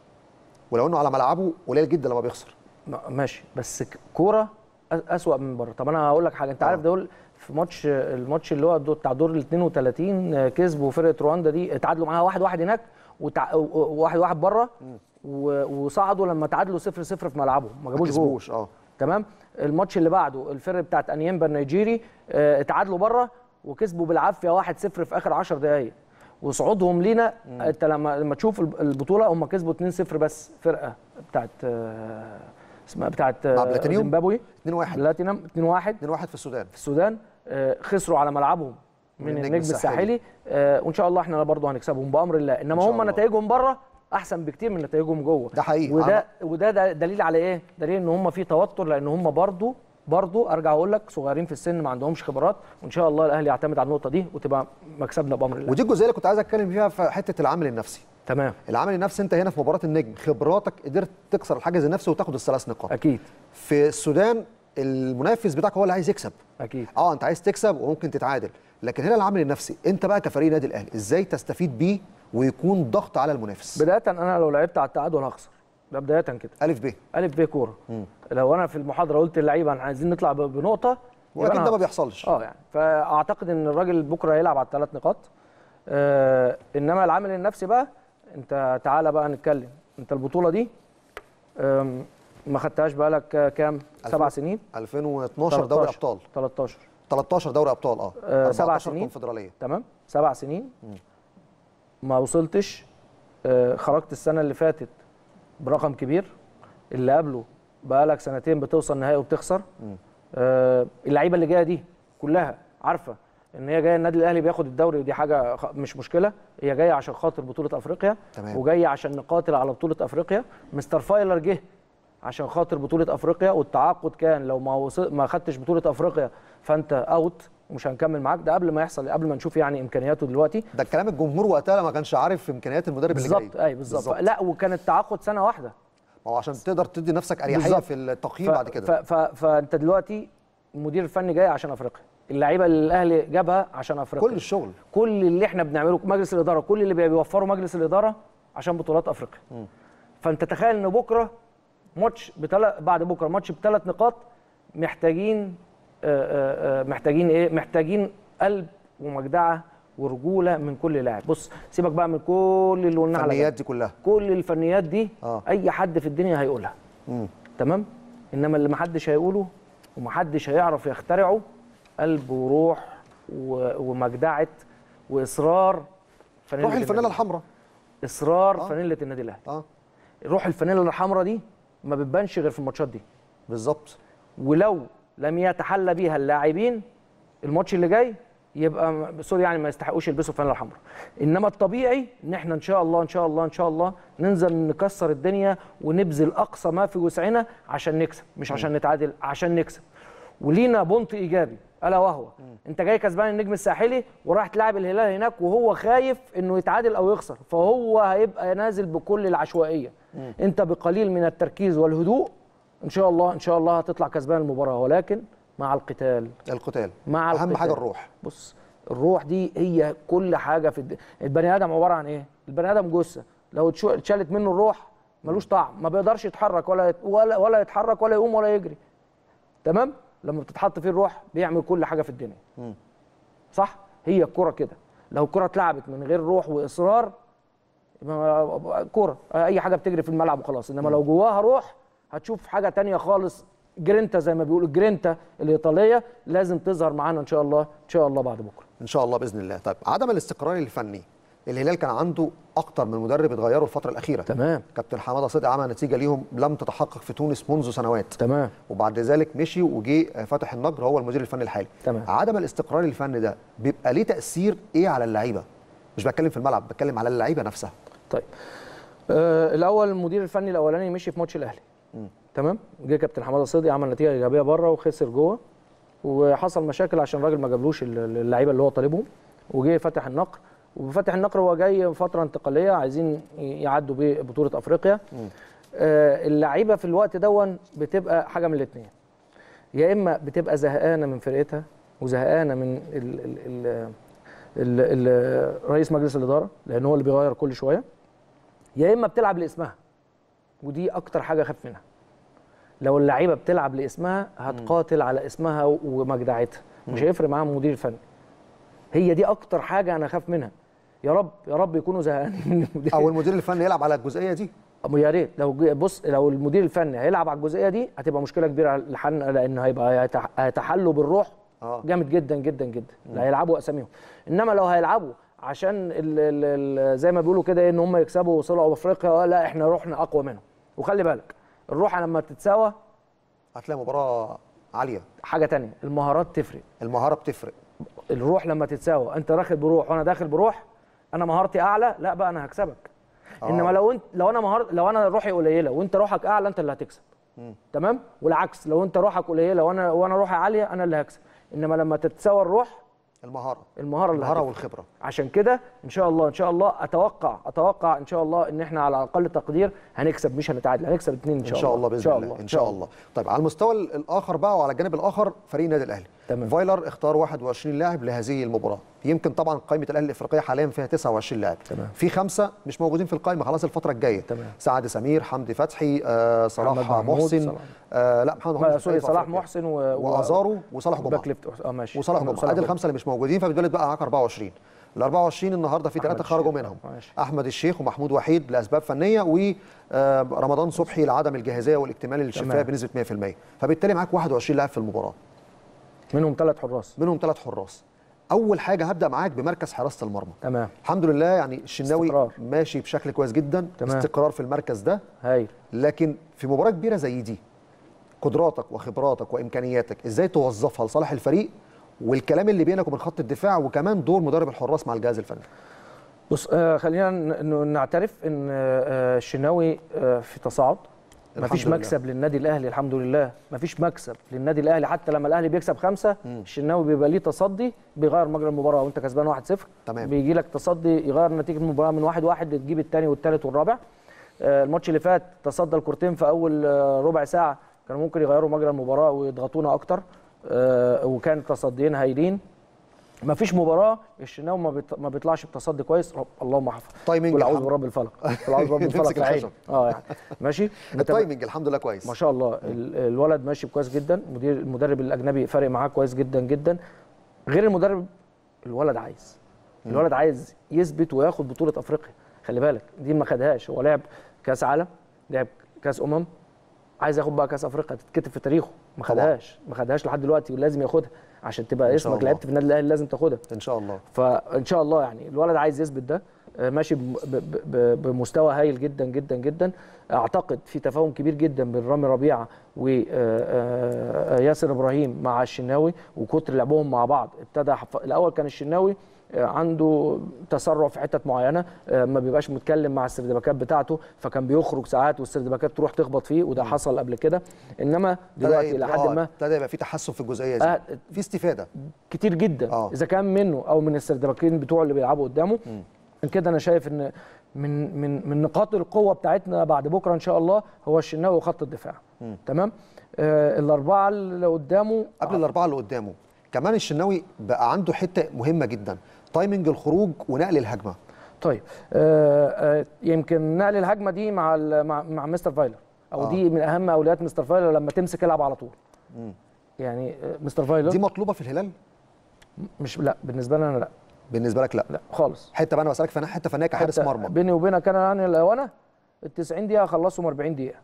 ولو انه على ملعبه قليل جدا لما بيخسر ما- ماشي بس ك- كوره أ- اسوأ من بره طب انا هقول لك حاجه انت عارف آه. دول في ماتش الماتش اللي هو دو- بتاع دور ال 32 آه، كسبوا فرقه رواندا دي اتعادلوا معاها واحد واحد هناك وتع... و- و- واحد واحد بره و... وصعدوا لما تعادلوا 0 0 في ملعبهم ما ما جابوش جول كسبوش اه تمام الماتش اللي بعده الفرقه بتاعت انيمبا النيجيري آه، اتعادلوا بره وكسبوا بالعافيه 1-0 في اخر 10 دقائق وصعودهم لينا انت لما لما تشوف الب- البطوله هم كسبوا 2-0 بس فرقه بتاعت آه، اسمها بتاعت مع آه، بلاتينيوم؟ زيمبابوي 2-1 بلاتينم 2-1 2-1 في السودان في السودان آه، خسروا على ملعبهم من, من النجم النجم الساحلي. الساحلي آه، وان شاء الله احنا برضه هنكسبهم بامر الله انما شاء هم الله. نتائجهم بره احسن بكتير من نتائجهم جوه ده حقيقي. وده أنا- وده ده دليل على ايه دليل ان هم في توتر لان هم برضه برضه ارجع اقول لك صغيرين في السن ما عندهمش خبرات وان شاء الله الاهلي يعتمد على النقطه دي وتبقى مكسبنا بامر الله ودي الجزئيه اللي كنت عايز اتكلم فيها في حته العامل النفسي تمام العامل النفسي انت هنا في مباراه النجم خبراتك قدرت تكسر الحاجز النفسي وتاخد الثلاث نقاط اكيد في السودان المنافس بتاعك هو اللي عايز يكسب اكيد اه انت عايز تكسب وممكن تتعادل لكن هنا العامل النفسي انت بقى كفريق نادي الاهلي ازاي تستفيد بيه ويكون ضغط على المنافس بدايه انا لو لعبت على التعادل هخسر ده بدايه كده الف ب الف ب كوره لو انا في المحاضره قلت للعيبه احنا عايزين نطلع ب- بنقطه يبقى واكيد أنا ده ما هخسر. بيحصلش اه يعني فاعتقد ان الراجل بكره هيلعب على الثلاث نقاط آه انما العامل النفسي بقى انت تعالى بقى نتكلم انت البطوله دي آم، ما خدتهاش بقالك آه، كام سبع سنين 2012 دوري 13. ابطال 13 13 دوري ابطال اه آه، سبع 14 سنين. كونفدراليه تمام سبع سنين ما وصلتش آه، خرجت السنه اللي فاتت برقم كبير اللي قبله بقالك سنتين بتوصل نهائي وبتخسر آه، اللعيبه اللي جايه دي كلها عارفه ان هي جايه النادي الاهلي بياخد الدوري ودي حاجه خ- مش مشكله هي جايه عشان خاطر بطوله افريقيا تمام. وجايه عشان نقاتل على بطوله افريقيا مستر فايلر جه عشان خاطر بطوله افريقيا والتعاقد كان لو ما وصل ما خدتش بطوله افريقيا فانت اوت ومش هنكمل معاك ده قبل ما يحصل قبل ما نشوف يعني امكانياته دلوقتي ده كلام الجمهور وقتها ما كانش عارف امكانيات المدرب اللي جاي بالظبط اي بالظبط لا وكان التعاقد سنه واحده ما هو عشان تقدر تدي نفسك اريحيه بالظبط. في التقييم بعد كده ف... ف... فانت دلوقتي المدير الفني جاي عشان افريقيا اللعيبه اللي الاهلي جابها عشان افريقيا كل الشغل كل اللي احنا بنعمله مجلس الاداره كل اللي بيوفره مجلس الاداره عشان بطولات افريقيا فانت تخيل ان بكره ماتش بتل... بعد بكره ماتش بثلاث نقاط محتاجين آه، آه، آه، محتاجين ايه محتاجين قلب ومجدعه ورجوله من كل لاعب بص سيبك بقى من كل اللي قلناه على جنب. الفنيات دي كلها كل الفنيات دي آه. اي حد في الدنيا هيقولها مم. تمام انما اللي محدش هيقوله ومحدش هيعرف يخترعه قلب وروح و- ومجدعه واصرار فانيلة روح الفانيله النادي الحمراء الأهلي. اصرار آه. فانيله النادي الاهلي اه روح الفانيله الحمراء دي ما بتبانش غير في الماتشات دي بالظبط ولو لم يتحلى بيها اللاعبين الماتش اللي جاي يبقى م- سوري يعني ما يستحقوش يلبسوا الفانيله الحمراء انما الطبيعي ان احنا ان شاء الله ان شاء الله ان شاء الله ننزل نكسر الدنيا ونبذل اقصى ما في وسعنا عشان نكسب مش عشان نتعادل عشان نكسب ولينا بونت ايجابي الا وهو انت جاي كسبان النجم الساحلي وراح تلعب الهلال هناك وهو خايف انه يتعادل او يخسر فهو هيبقى نازل بكل العشوائيه انت بقليل من التركيز والهدوء ان شاء الله ان شاء الله هتطلع كسبان المباراه ولكن مع القتال القتال مع اهم القتال. حاجه الروح بص الروح دي هي كل حاجه في الد... البني ادم عباره عن ايه البني ادم جثه لو اتشو- اتشالت منه الروح ملوش طعم ما بيقدرش يتحرك ولا يت... ولا ولا يتحرك ولا يقوم ولا يجري تمام لما بتتحط فيه الروح بيعمل كل حاجه في الدنيا صح هي الكره كده لو الكره اتلعبت من غير روح واصرار يبقى كوره اي حاجه بتجري في الملعب وخلاص انما لو جواها روح هتشوف حاجه تانية خالص جرينتا زي ما بيقولوا جرينتا الايطاليه لازم تظهر معانا ان شاء الله ان شاء الله بعد بكره ان شاء الله باذن الله طيب عدم الاستقرار الفني الهلال كان عنده اكتر من مدرب اتغيروا الفتره الاخيره تمام كابتن حماده صدقي عمل نتيجه ليهم لم تتحقق في تونس منذ سنوات تمام وبعد ذلك مشي وجي فتح النجر هو المدير الفني الحالي تمام. عدم الاستقرار الفني ده بيبقى ليه تاثير ايه على اللعيبه مش بتكلم في الملعب بتكلم على اللعيبه نفسها طيب آه الاول المدير الفني الاولاني مشي في ماتش الاهلي تمام جه كابتن حماده صدقي عمل نتيجه ايجابيه بره وخسر جوه وحصل مشاكل عشان الراجل ما جابلوش ال- اللعيبه اللي هو طالبهم وجه فتح النقر وفتح النقر هو جاي فتره انتقاليه عايزين يعدوا ببطوله افريقيا آه اللعيبه في الوقت دون بتبقى حاجه من الاثنين يا اما بتبقى زهقانه من فرقتها وزهقانه من ال ال ال ال ال رئيس مجلس الاداره لان هو اللي بيغير كل شويه يا اما بتلعب لاسمها ودي اكتر حاجه اخاف منها لو اللعيبه بتلعب لاسمها هتقاتل على اسمها ومجدعتها مش هيفرق معاها المدير الفني هي دي اكتر حاجه انا اخاف منها يا رب يا رب يكونوا زهقانين من المدير او المدير الفني يلعب على الجزئيه دي أبو يا ريت لو جي- بص لو المدير الفني هيلعب على الجزئيه دي هتبقى مشكله كبيره لحن لان هيبقى هيتح- هيتحلوا بالروح آه. جامد جدا جدا جدا لا هيلعبوا اساميهم انما لو هيلعبوا عشان ال ال ال زي ما بيقولوا كده إيه، ان هم يكسبوا وصلوا افريقيا لا احنا روحنا اقوى منهم وخلي بالك الروح لما تتساوى هتلاقي مباراه عاليه حاجه تانية المهارات تفرق المهاره بتفرق الروح لما تتساوى انت داخل بروح وانا داخل بروح انا مهارتي اعلى لا بقى انا هكسبك آه. انما لو انت لو انا مهار لو انا روحي قليله وانت روحك اعلى انت اللي هتكسب تمام والعكس لو انت روحك قليله وانا وانا روحي عاليه انا اللي هكسب انما لما تتساوى الروح المهاره المهاره اللي المهاره هتفرق. والخبره عشان كده ان شاء الله ان شاء الله اتوقع اتوقع ان شاء الله ان احنا على اقل تقدير هنكسب مش هنتعادل هنكسب اثنين ان ان شاء الله باذن الله ان شاء الله طيب على المستوى الاخر بقى وعلى الجانب الاخر فريق النادي الاهلي تمام. فايلر اختار 21 لاعب لهذه المباراه يمكن طبعا قائمه الاهلي الافريقيه حاليا فيها 29 لاعب تمام. في خمسه مش موجودين في القائمه خلاص الفتره الجايه تمام. سعد سمير حمدي فتحي آه صلاح محمد محمود، محسن صلاح. آه لا محمد ما- محمود سوري في صلاح أفريقيا. محسن و... و- وازارو وصلاح جمعه باك ليفت اه ماشي وصلاح جمعه ادي الخمسه اللي مش موجودين فبيتولد بقى معاك 24 ال 24 النهارده في ثلاثه أحمد خرجوا الشيخ، منهم ماشي. احمد الشيخ ومحمود وحيد لاسباب فنيه ورمضان صبحي لعدم الجاهزيه والاكتمال للشفاء تمام. بنسبه 100% فبالتالي معاك 21 لاعب في المباراه منهم ثلاث حراس منهم ثلاث حراس اول حاجه هبدا معاك بمركز حراسه المرمى تمام الحمد لله يعني الشناوي استقرار. ماشي بشكل كويس جدا تمام. استقرار في المركز ده هايل لكن في مباراه كبيره زي دي قدراتك وخبراتك وامكانياتك ازاي توظفها لصالح الفريق والكلام اللي بينك وبين خط الدفاع وكمان دور مدرب الحراس مع الجهاز الفني بص آه خلينا ن- ن- نعترف ان آه الشناوي آه في تصاعد الحمد مفيش لله. مكسب للنادي الاهلي الحمد لله مفيش مكسب للنادي الاهلي حتى لما الاهلي بيكسب خمسه الشناوي بيبقى ليه تصدي بيغير مجرى المباراه وانت كسبان 1-0 تمام. بيجي لك تصدي يغير نتيجه المباراه من 1-1 واحد واحد تجيب الثاني والثالث والرابع آه الماتش اللي فات تصدى الكورتين في اول آه ربع ساعه كانوا ممكن يغيروا مجرى المباراه ويضغطونا اكتر آه وكان تصديين هايلين ما فيش مباراه الشناوي ما, بيط... ما بيطلعش بتصدي كويس رب... اللهم احفظ تايمينج قل اعوذ الحمد- برب الفلق قل اعوذ برب الفلق نمسك في عيني الخشب. اه يعني ماشي أنت التايمنج الحمد لله كويس ما شاء الله ال- الولد ماشي كويس جدا مدير المدرب الاجنبي فارق معاه كويس جدا جدا غير المدرب الولد عايز الولد عايز يثبت وياخد بطوله افريقيا خلي بالك دي ما خدهاش هو لعب كاس عالم لعب كاس امم عايز ياخد بقى كاس افريقيا تتكتب في تاريخه ما طبعاً. خدهاش ما خدهاش لحد دلوقتي ولازم ياخدها عشان تبقى إن شاء اسمك الله. لعبت في النادي الاهلي لازم تاخدها ان شاء الله فان شاء الله يعني الولد عايز يثبت ده آه، ماشي بم- ب- ب- بمستوى هايل جدا جدا جدا اعتقد في تفاهم كبير جدا بين رامي ربيعه وياسر ابراهيم مع الشناوي وكتر لعبهم مع بعض ابتدى حف... الاول كان الشناوي آه، عنده تسرع في حتت معينه آه، ما بيبقاش متكلم مع السردباكات بتاعته فكان بيخرج ساعات والسردباكات تروح تخبط فيه وده حصل قبل كده انما دلوقتي ابتدى- الى حد آه، ما ابتدى يبقى في تحسن في الجزئيه دي آه، في استفاده كتير جدا آه. اذا كان منه او من السردباكين بتوعه اللي بيلعبوا قدامه عشان كده انا شايف ان من من من نقاط القوه بتاعتنا بعد بكره ان شاء الله هو الشناوي وخط الدفاع تمام آه الاربعه اللي قدامه قبل الاربعه اللي قدامه كمان الشناوي بقى عنده حته مهمه جدا تايمنج الخروج ونقل الهجمه طيب آه آه يمكن نقل الهجمه دي مع ال- مع, مع مستر فايلر او آه. آه. دي من اهم اولويات مستر فايلر لما تمسك العب على طول يعني آه، مستر فايلر دي مطلوبه في الهلال مش لا بالنسبه لي انا لا بالنسبه لك لا لا خالص حته بقى انا بسالك في حته فنيه كحارس حتى مرمى بيني وبينك انا يعني لو انا ال 90 دقيقه اخلصهم 40 دقيقه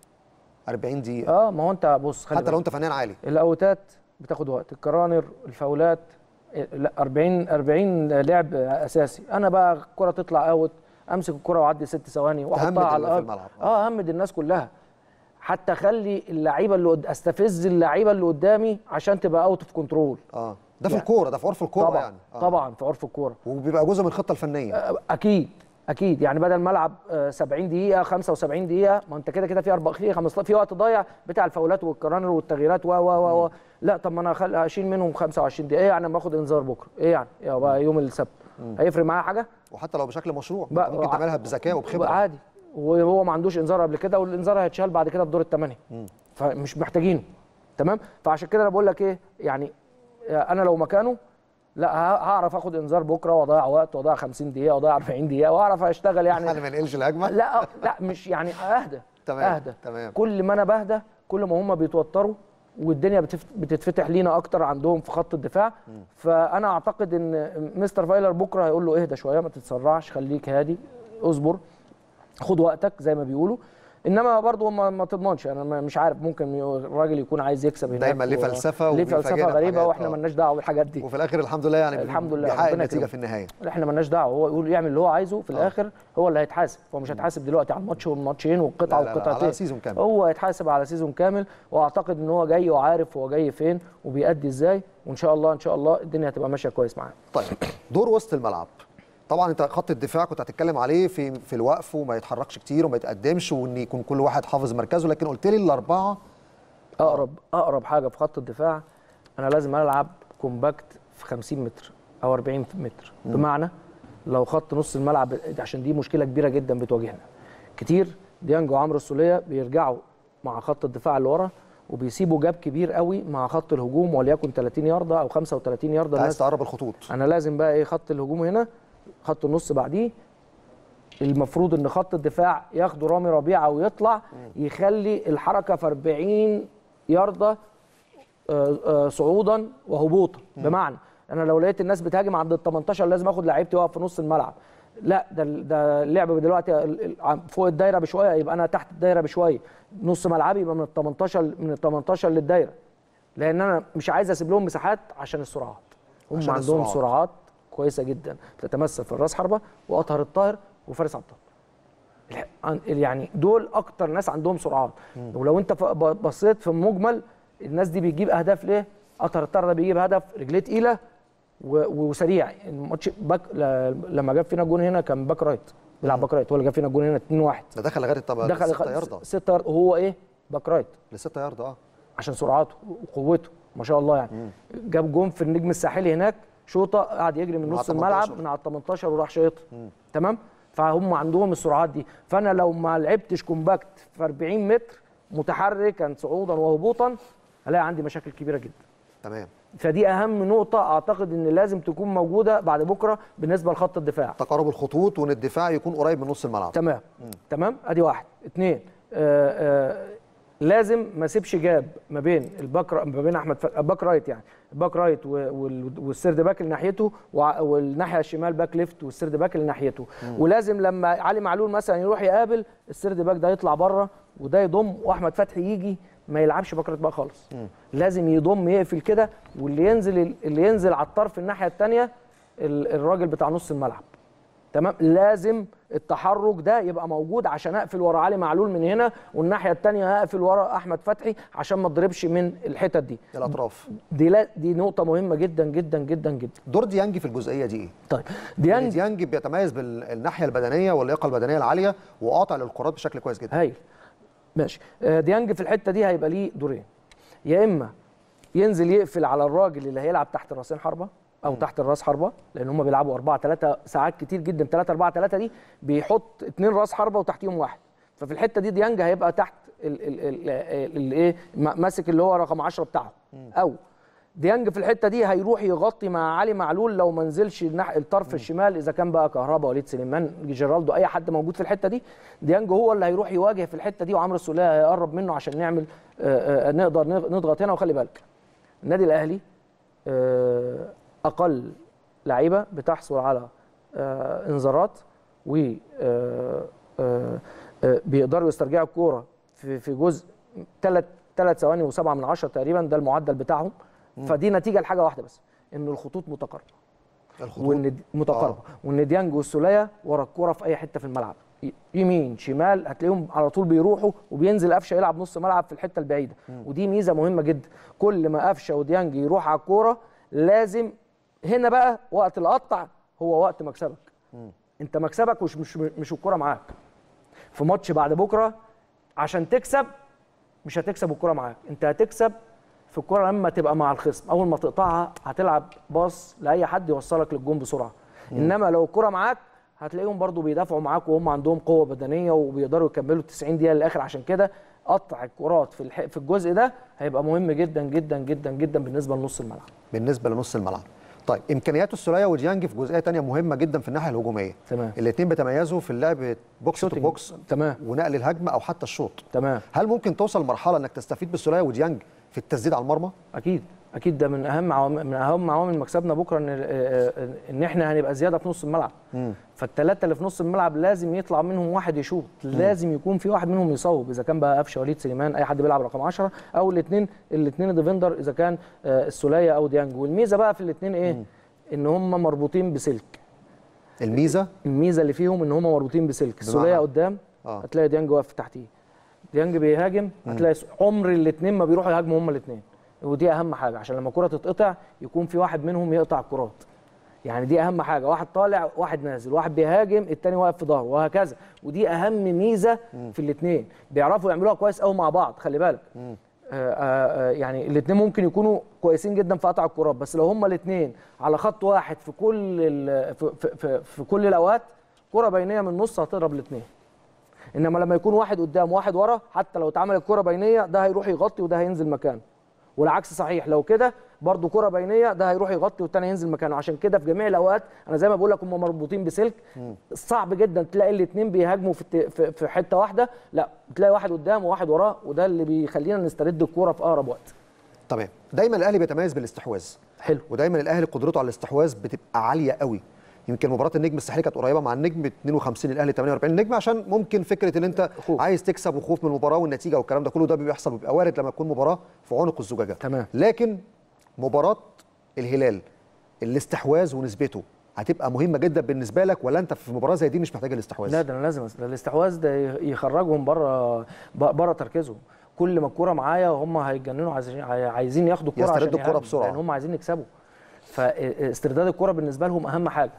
40 دقيقه اه ما هو انت بص خلي حتى لو بالك. انت فنان عالي الاوتات بتاخد وقت الكرانر الفاولات إيه، لا 40 40 لعب اساسي انا بقى الكره تطلع اوت امسك الكره واعدي ست ثواني تهمد واحطها على اللي في الارض الملعب. اه همد الناس كلها حتى اخلي اللعيبه اللي قد... استفز اللعيبه اللي قدامي عشان تبقى اوت اوف كنترول اه ده في يعني- الكوره ده في عرف الكوره طبعا يعني آه. طبعا في عرف الكوره وبيبقى جزء من الخطه الفنيه اكيد اكيد يعني بدل ما العب آه، 70 دقيقه 75 دقيقه ما انت كده كده في 4 في 15 في وقت ضايع بتاع الفاولات والكرانر والتغييرات و و و و لا طب ما انا أخل- اشيل منهم 25 دقيقه ايه يعني لما اخد انذار بكره ايه يعني يا بقى يوم السبت هيفرق معايا حاجه وحتى لو بشكل مشروع بقى- أنت ممكن تعملها بذكاء وبخبره عادي وهو ما عندوش انذار قبل كده والانذار هيتشال بعد كده في دور الثمانيه فمش محتاجينه تمام فعشان كده انا بقول لك ايه يعني انا لو مكانه لا ه- هعرف اخد انذار بكره واضيع وقت واضيع 50 دقيقه واضيع 40 دقيقه واعرف اشتغل يعني احنا ما نقلش الهجمه لا لا مش يعني اهدى تمام، اهدى تمام. كل ما انا بهدى كل ما هم بيتوتروا والدنيا بتف- بتتفتح لينا اكتر عندهم في خط الدفاع فانا اعتقد ان مستر فايلر بكره هيقول له اهدى شويه ما تتسرعش خليك هادي اصبر خد وقتك زي ما بيقولوا انما برضه ما, ما تضمنش انا ما- مش عارف ممكن الراجل يكون عايز يكسب هناك دايماً ليه و- فلسفة ليه وبيفاجئنا فلسفه غريبه بحاجات، واحنا آه. مالناش دعوه بالحاجات دي وفي الاخر الحمد لله يعني الحمد لله، بيحقق ربنا النتيجه يكرمه. في النهايه احنا مالناش دعوه هو يقول يعمل اللي هو عايزه في الاخر هو اللي هيتحاسب هو مش هيتحاسب دلوقتي على الماتش والماتشين والقطعه لا، لا، لا، والقطعتين على سيزون كامل. هو هيتحاسب على سيزون كامل واعتقد ان هو جاي وعارف هو جاي فين وبيأدي ازاي وان شاء الله ان شاء الله الدنيا هتبقى ماشيه كويس معاه طيب دور وسط الملعب طبعا انت خط الدفاع كنت هتتكلم عليه في في الوقف وما يتحركش كتير وما يتقدمش وان يكون كل واحد حافظ مركزه لكن قلت لي الاربعه اقرب اقرب حاجه في خط الدفاع انا لازم العب كومباكت في 50 متر او 40 متر بمعنى لو خط نص الملعب عشان دي مشكله كبيره جدا بتواجهنا كتير ديانج وعمرو السوليه بيرجعوا مع خط الدفاع اللي ورا وبيسيبوا جاب كبير قوي مع خط الهجوم وليكن 30 يارده او 35 يارده انت عايز الناس تقرب الخطوط انا لازم بقى ايه خط الهجوم هنا خط النص بعديه المفروض ان خط الدفاع ياخده رامي ربيعه ويطلع يخلي الحركه في 40 يارده آه، آه، صعودا وهبوطا بمعنى انا لو لقيت الناس بتهاجم عند ال 18 لازم اخد لعيبتي واقف في نص الملعب لا ده ده اللعب دلوقتي ال- ال- عم- فوق الدايره بشويه يبقى انا تحت الدايره بشويه نص ملعبي يبقى من ال 18 من ال 18 للدايره لان انا مش عايز اسيب لهم مساحات عشان السرعات هم عشان عندهم السرعات. سرعات كويسه جدا تتمثل في الراس حربه واطهر الطاهر وفارس عبد الله الح- عن- يعني دول اكتر ناس عندهم سرعات ولو انت ف- ب- بصيت في المجمل الناس دي بيجيب اهداف ليه اطهر الطاهر ده بيجيب هدف رجليه تقيله و- وسريع الماتش باك ل- لما جاب فينا جون هنا كان باك رايت بيلعب باك رايت هو اللي جاب فينا جون هنا 2-1 ده دخل لغايه الطب- دخل الستة يارده 6 يارده وهو ايه باك رايت للستة يارده اه عشان سرعته وقوته ما شاء الله يعني جاب جون في النجم الساحلي هناك شوطه قعد يجري من من نص على الملعب 18. من على ال 18 وراح شايطها تمام فهم عندهم السرعات دي فانا لو ما لعبتش كومباكت في 40 متر متحركا صعودا وهبوطا هلاقي عندي مشاكل كبيره جدا تمام فدي اهم نقطه اعتقد ان لازم تكون موجوده بعد بكره بالنسبه لخط الدفاع تقارب الخطوط وان الدفاع يكون قريب من نص الملعب تمام تمام ادي واحد اثنين آه آه لازم ما اسيبش جاب ما بين الباك را- ما بين احمد ف... باك رايت يعني الباك رايت و- وال- والسيرد باك اللي ناحيته وع- والناحيه الشمال باك ليفت والسيرد باك اللي ناحيته ولازم لما علي معلول مثلا يروح يقابل السيرد باك ده يطلع بره وده يضم واحمد فتحي يجي ما يلعبش باك رايت بقى خالص لازم يضم يقفل كده واللي ينزل اللي ينزل على الطرف الناحيه الثانيه الراجل بتاع نص الملعب تمام لازم التحرك ده يبقى موجود عشان اقفل ورا علي معلول من هنا والناحيه الثانيه هقفل ورا احمد فتحي عشان ما اضربش من الحتت دي الاطراف دي لا دي نقطه مهمه جدا جدا جدا جدا دور ديانج في الجزئيه دي ايه؟ طيب يعني ديانج ديانج بيتميز بالناحيه البدنيه واللياقه البدنيه العاليه وقاطع للكرات بشكل كويس جدا هايل ماشي آه، ديانج في الحته دي هيبقى ليه دورين يا اما ينزل يقفل على الراجل اللي هيلعب تحت راسين حربه او تحت الراس حربه لان هم بيلعبوا 4 3 ساعات كتير جدا 3 4 3 دي بيحط اتنين راس حربه وتحتيهم واحد ففي الحته دي ديانج هيبقى تحت الايه ماسك اللي هو رقم 10 بتاعه او ديانج في الحته دي هيروح يغطي مع علي معلول لو ما نزلش النح- الطرف الشمال اذا كان بقى كهربا وليد سليمان جيرالدو اي حد موجود في الحته دي ديانج هو اللي هيروح يواجه في الحته دي وعمرو السوليه هيقرب منه عشان نعمل آه، آه، نقدر نغ- نضغط هنا وخلي بالك النادي الاهلي آه، اقل لعيبه بتحصل على آه، انذارات و آه، آه، آه، بيقدروا يسترجعوا الكوره في في جزء ثلاث ثلاث ثواني وسبعه من عشره تقريبا ده المعدل بتاعهم فدي نتيجه لحاجه واحده بس ان الخطوط متقاربه الخطوط وان دي- متقاربه وان ديانج والسوليه ورا الكوره في اي حته في الملعب ي- يمين شمال هتلاقيهم على طول بيروحوا وبينزل قفشه يلعب نص ملعب في الحته البعيده ودي ميزه مهمه جدا كل ما قفشه وديانج يروح على الكوره لازم هنا بقى وقت القطع هو وقت مكسبك انت مكسبك مش مش مش الكوره معاك في ماتش بعد بكره عشان تكسب مش هتكسب الكرة معاك انت هتكسب في الكرة لما تبقى مع الخصم اول ما تقطعها هتلعب باص لاي حد يوصلك للجون بسرعه انما لو الكرة معاك هتلاقيهم برضو بيدافعوا معاك وهم عندهم قوه بدنيه وبيقدروا يكملوا 90 دقيقه للاخر عشان كده قطع الكرات في الح... في الجزء ده هيبقى مهم جدا جدا جدا جدا بالنسبه لنص الملعب بالنسبه لنص الملعب طيب امكانيات السوليه وديانج في جزئيه تانية مهمه جدا في الناحيه الهجوميه تمام. الاثنين بيتميزوا في اللعب بوكس تو شوتينج. بوكس تمام. ونقل الهجمه او حتى الشوط تمام هل ممكن توصل لمرحله انك تستفيد بالسوليه وديانج في التسديد على المرمى اكيد اكيد ده من اهم عوامل من اهم عوامل مكسبنا بكره ان آه، ان احنا هنبقى زياده في نص الملعب فالثلاثه اللي في نص الملعب لازم يطلع منهم واحد يشوط لازم يكون في واحد منهم يصوب اذا كان بقى قفشه وليد سليمان اي حد بيلعب رقم 10 او الاثنين الاثنين ديفندر اذا كان آه، السوليه او ديانج والميزه بقى في الاثنين ايه ان هم مربوطين بسلك الميزه الميزه اللي فيهم ان هم مربوطين بسلك السوليه قدام آه. هتلاقي ديانج واقف تحتيه ديانج بيهاجم هتلاقي س- عمر الاثنين ما بيروحوا يهاجموا هم الاثنين ودي اهم حاجه عشان لما الكره تتقطع يكون في واحد منهم يقطع الكرات يعني دي اهم حاجه واحد طالع واحد نازل واحد بيهاجم التاني واقف في ظهره وهكذا ودي اهم ميزه في الاثنين بيعرفوا يعملوها كويس قوي مع بعض خلي بالك آه آه آه يعني الاثنين ممكن يكونوا كويسين جدا في قطع الكرات بس لو هما الاثنين على خط واحد في كل ال- في, في, في, في كل الاوقات كره بينيه من النص هتضرب الاثنين انما لما يكون واحد قدام وواحد ورا حتى لو اتعملت كره بينيه ده هيروح يغطي وده هينزل مكانه والعكس صحيح لو كده برضو كره بينيه ده هيروح يغطي والتاني ينزل مكانه عشان كده في جميع الاوقات انا زي ما بقول لك هم مربوطين بسلك صعب جدا تلاقي الاثنين بيهاجموا في, الت- في في حته واحده لا تلاقي واحد قدام وواحد وراه وده اللي بيخلينا نسترد الكوره في اقرب وقت تمام دايما الاهلي بيتميز بالاستحواذ حلو ودايما الاهلي قدرته على الاستحواذ بتبقى عاليه قوي يمكن مباراه النجم الساحلي كانت قريبه مع النجم 52 الاهلي 48 النجم عشان ممكن فكره ان انت خوف. عايز تكسب وخوف من المباراه والنتيجه والكلام ده كله ده بيحصل بيبقى وارد لما تكون مباراه في عنق الزجاجه تمام. لكن مباراه الهلال الاستحواذ ونسبته هتبقى مهمه جدا بالنسبه لك ولا انت في مباراه زي دي مش محتاج الاستحواذ لا ده انا لازم ده الاستحواذ ده يخرجهم بره بره تركيزهم كل ما الكوره معايا هم هيتجننوا عايزين عايزين ياخدوا الكوره يستردوا عشان الكرة يهاجموا، بسرعة. لان هم عايزين يكسبوا فاسترداد الكوره بالنسبه لهم اهم حاجه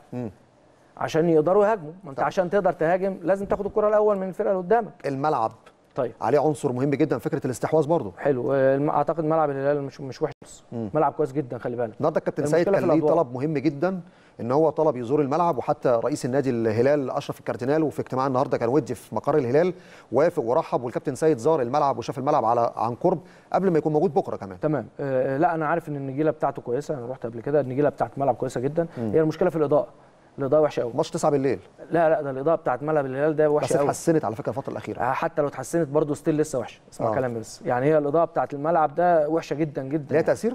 عشان يقدروا يهاجموا ما انت طبعا. عشان تقدر تهاجم لازم تاخد الكوره الاول من الفرقه اللي قدامك الملعب طيب عليه عنصر مهم جدا فكره الاستحواذ برضه حلو الم- اعتقد ملعب الهلال مش مش وحش ملعب كويس جدا خلي بالك النهارده الكابتن المشكلة سيد في كان ليه الأضواء. طلب مهم جدا ان هو طلب يزور الملعب وحتى رئيس النادي الهلال اشرف الكاردينال وفي اجتماع النهارده كان ودي في مقر الهلال وافق ورحب والكابتن سيد زار الملعب وشاف الملعب على عن قرب قبل ما يكون موجود بكره كمان تمام آه لا انا عارف ان النجيله بتاعته كويسه انا رحت قبل كده النجيله بتاعت الملعب كويسه جدا هي المشكله في الاضاءه الاضاءه وحشه قوي ماتش 9 بالليل لا لا ده الاضاءه بتاعت ملعب الهلال ده بس وحشه قوي اتحسنت على فكره الفتره الاخيره آه، حتى لو اتحسنت برضه ستيل لسه وحشه اسمع آه. كلامي بس يعني هي الاضاءه بتاعت الملعب ده وحشه جدا جدا ليها تاثير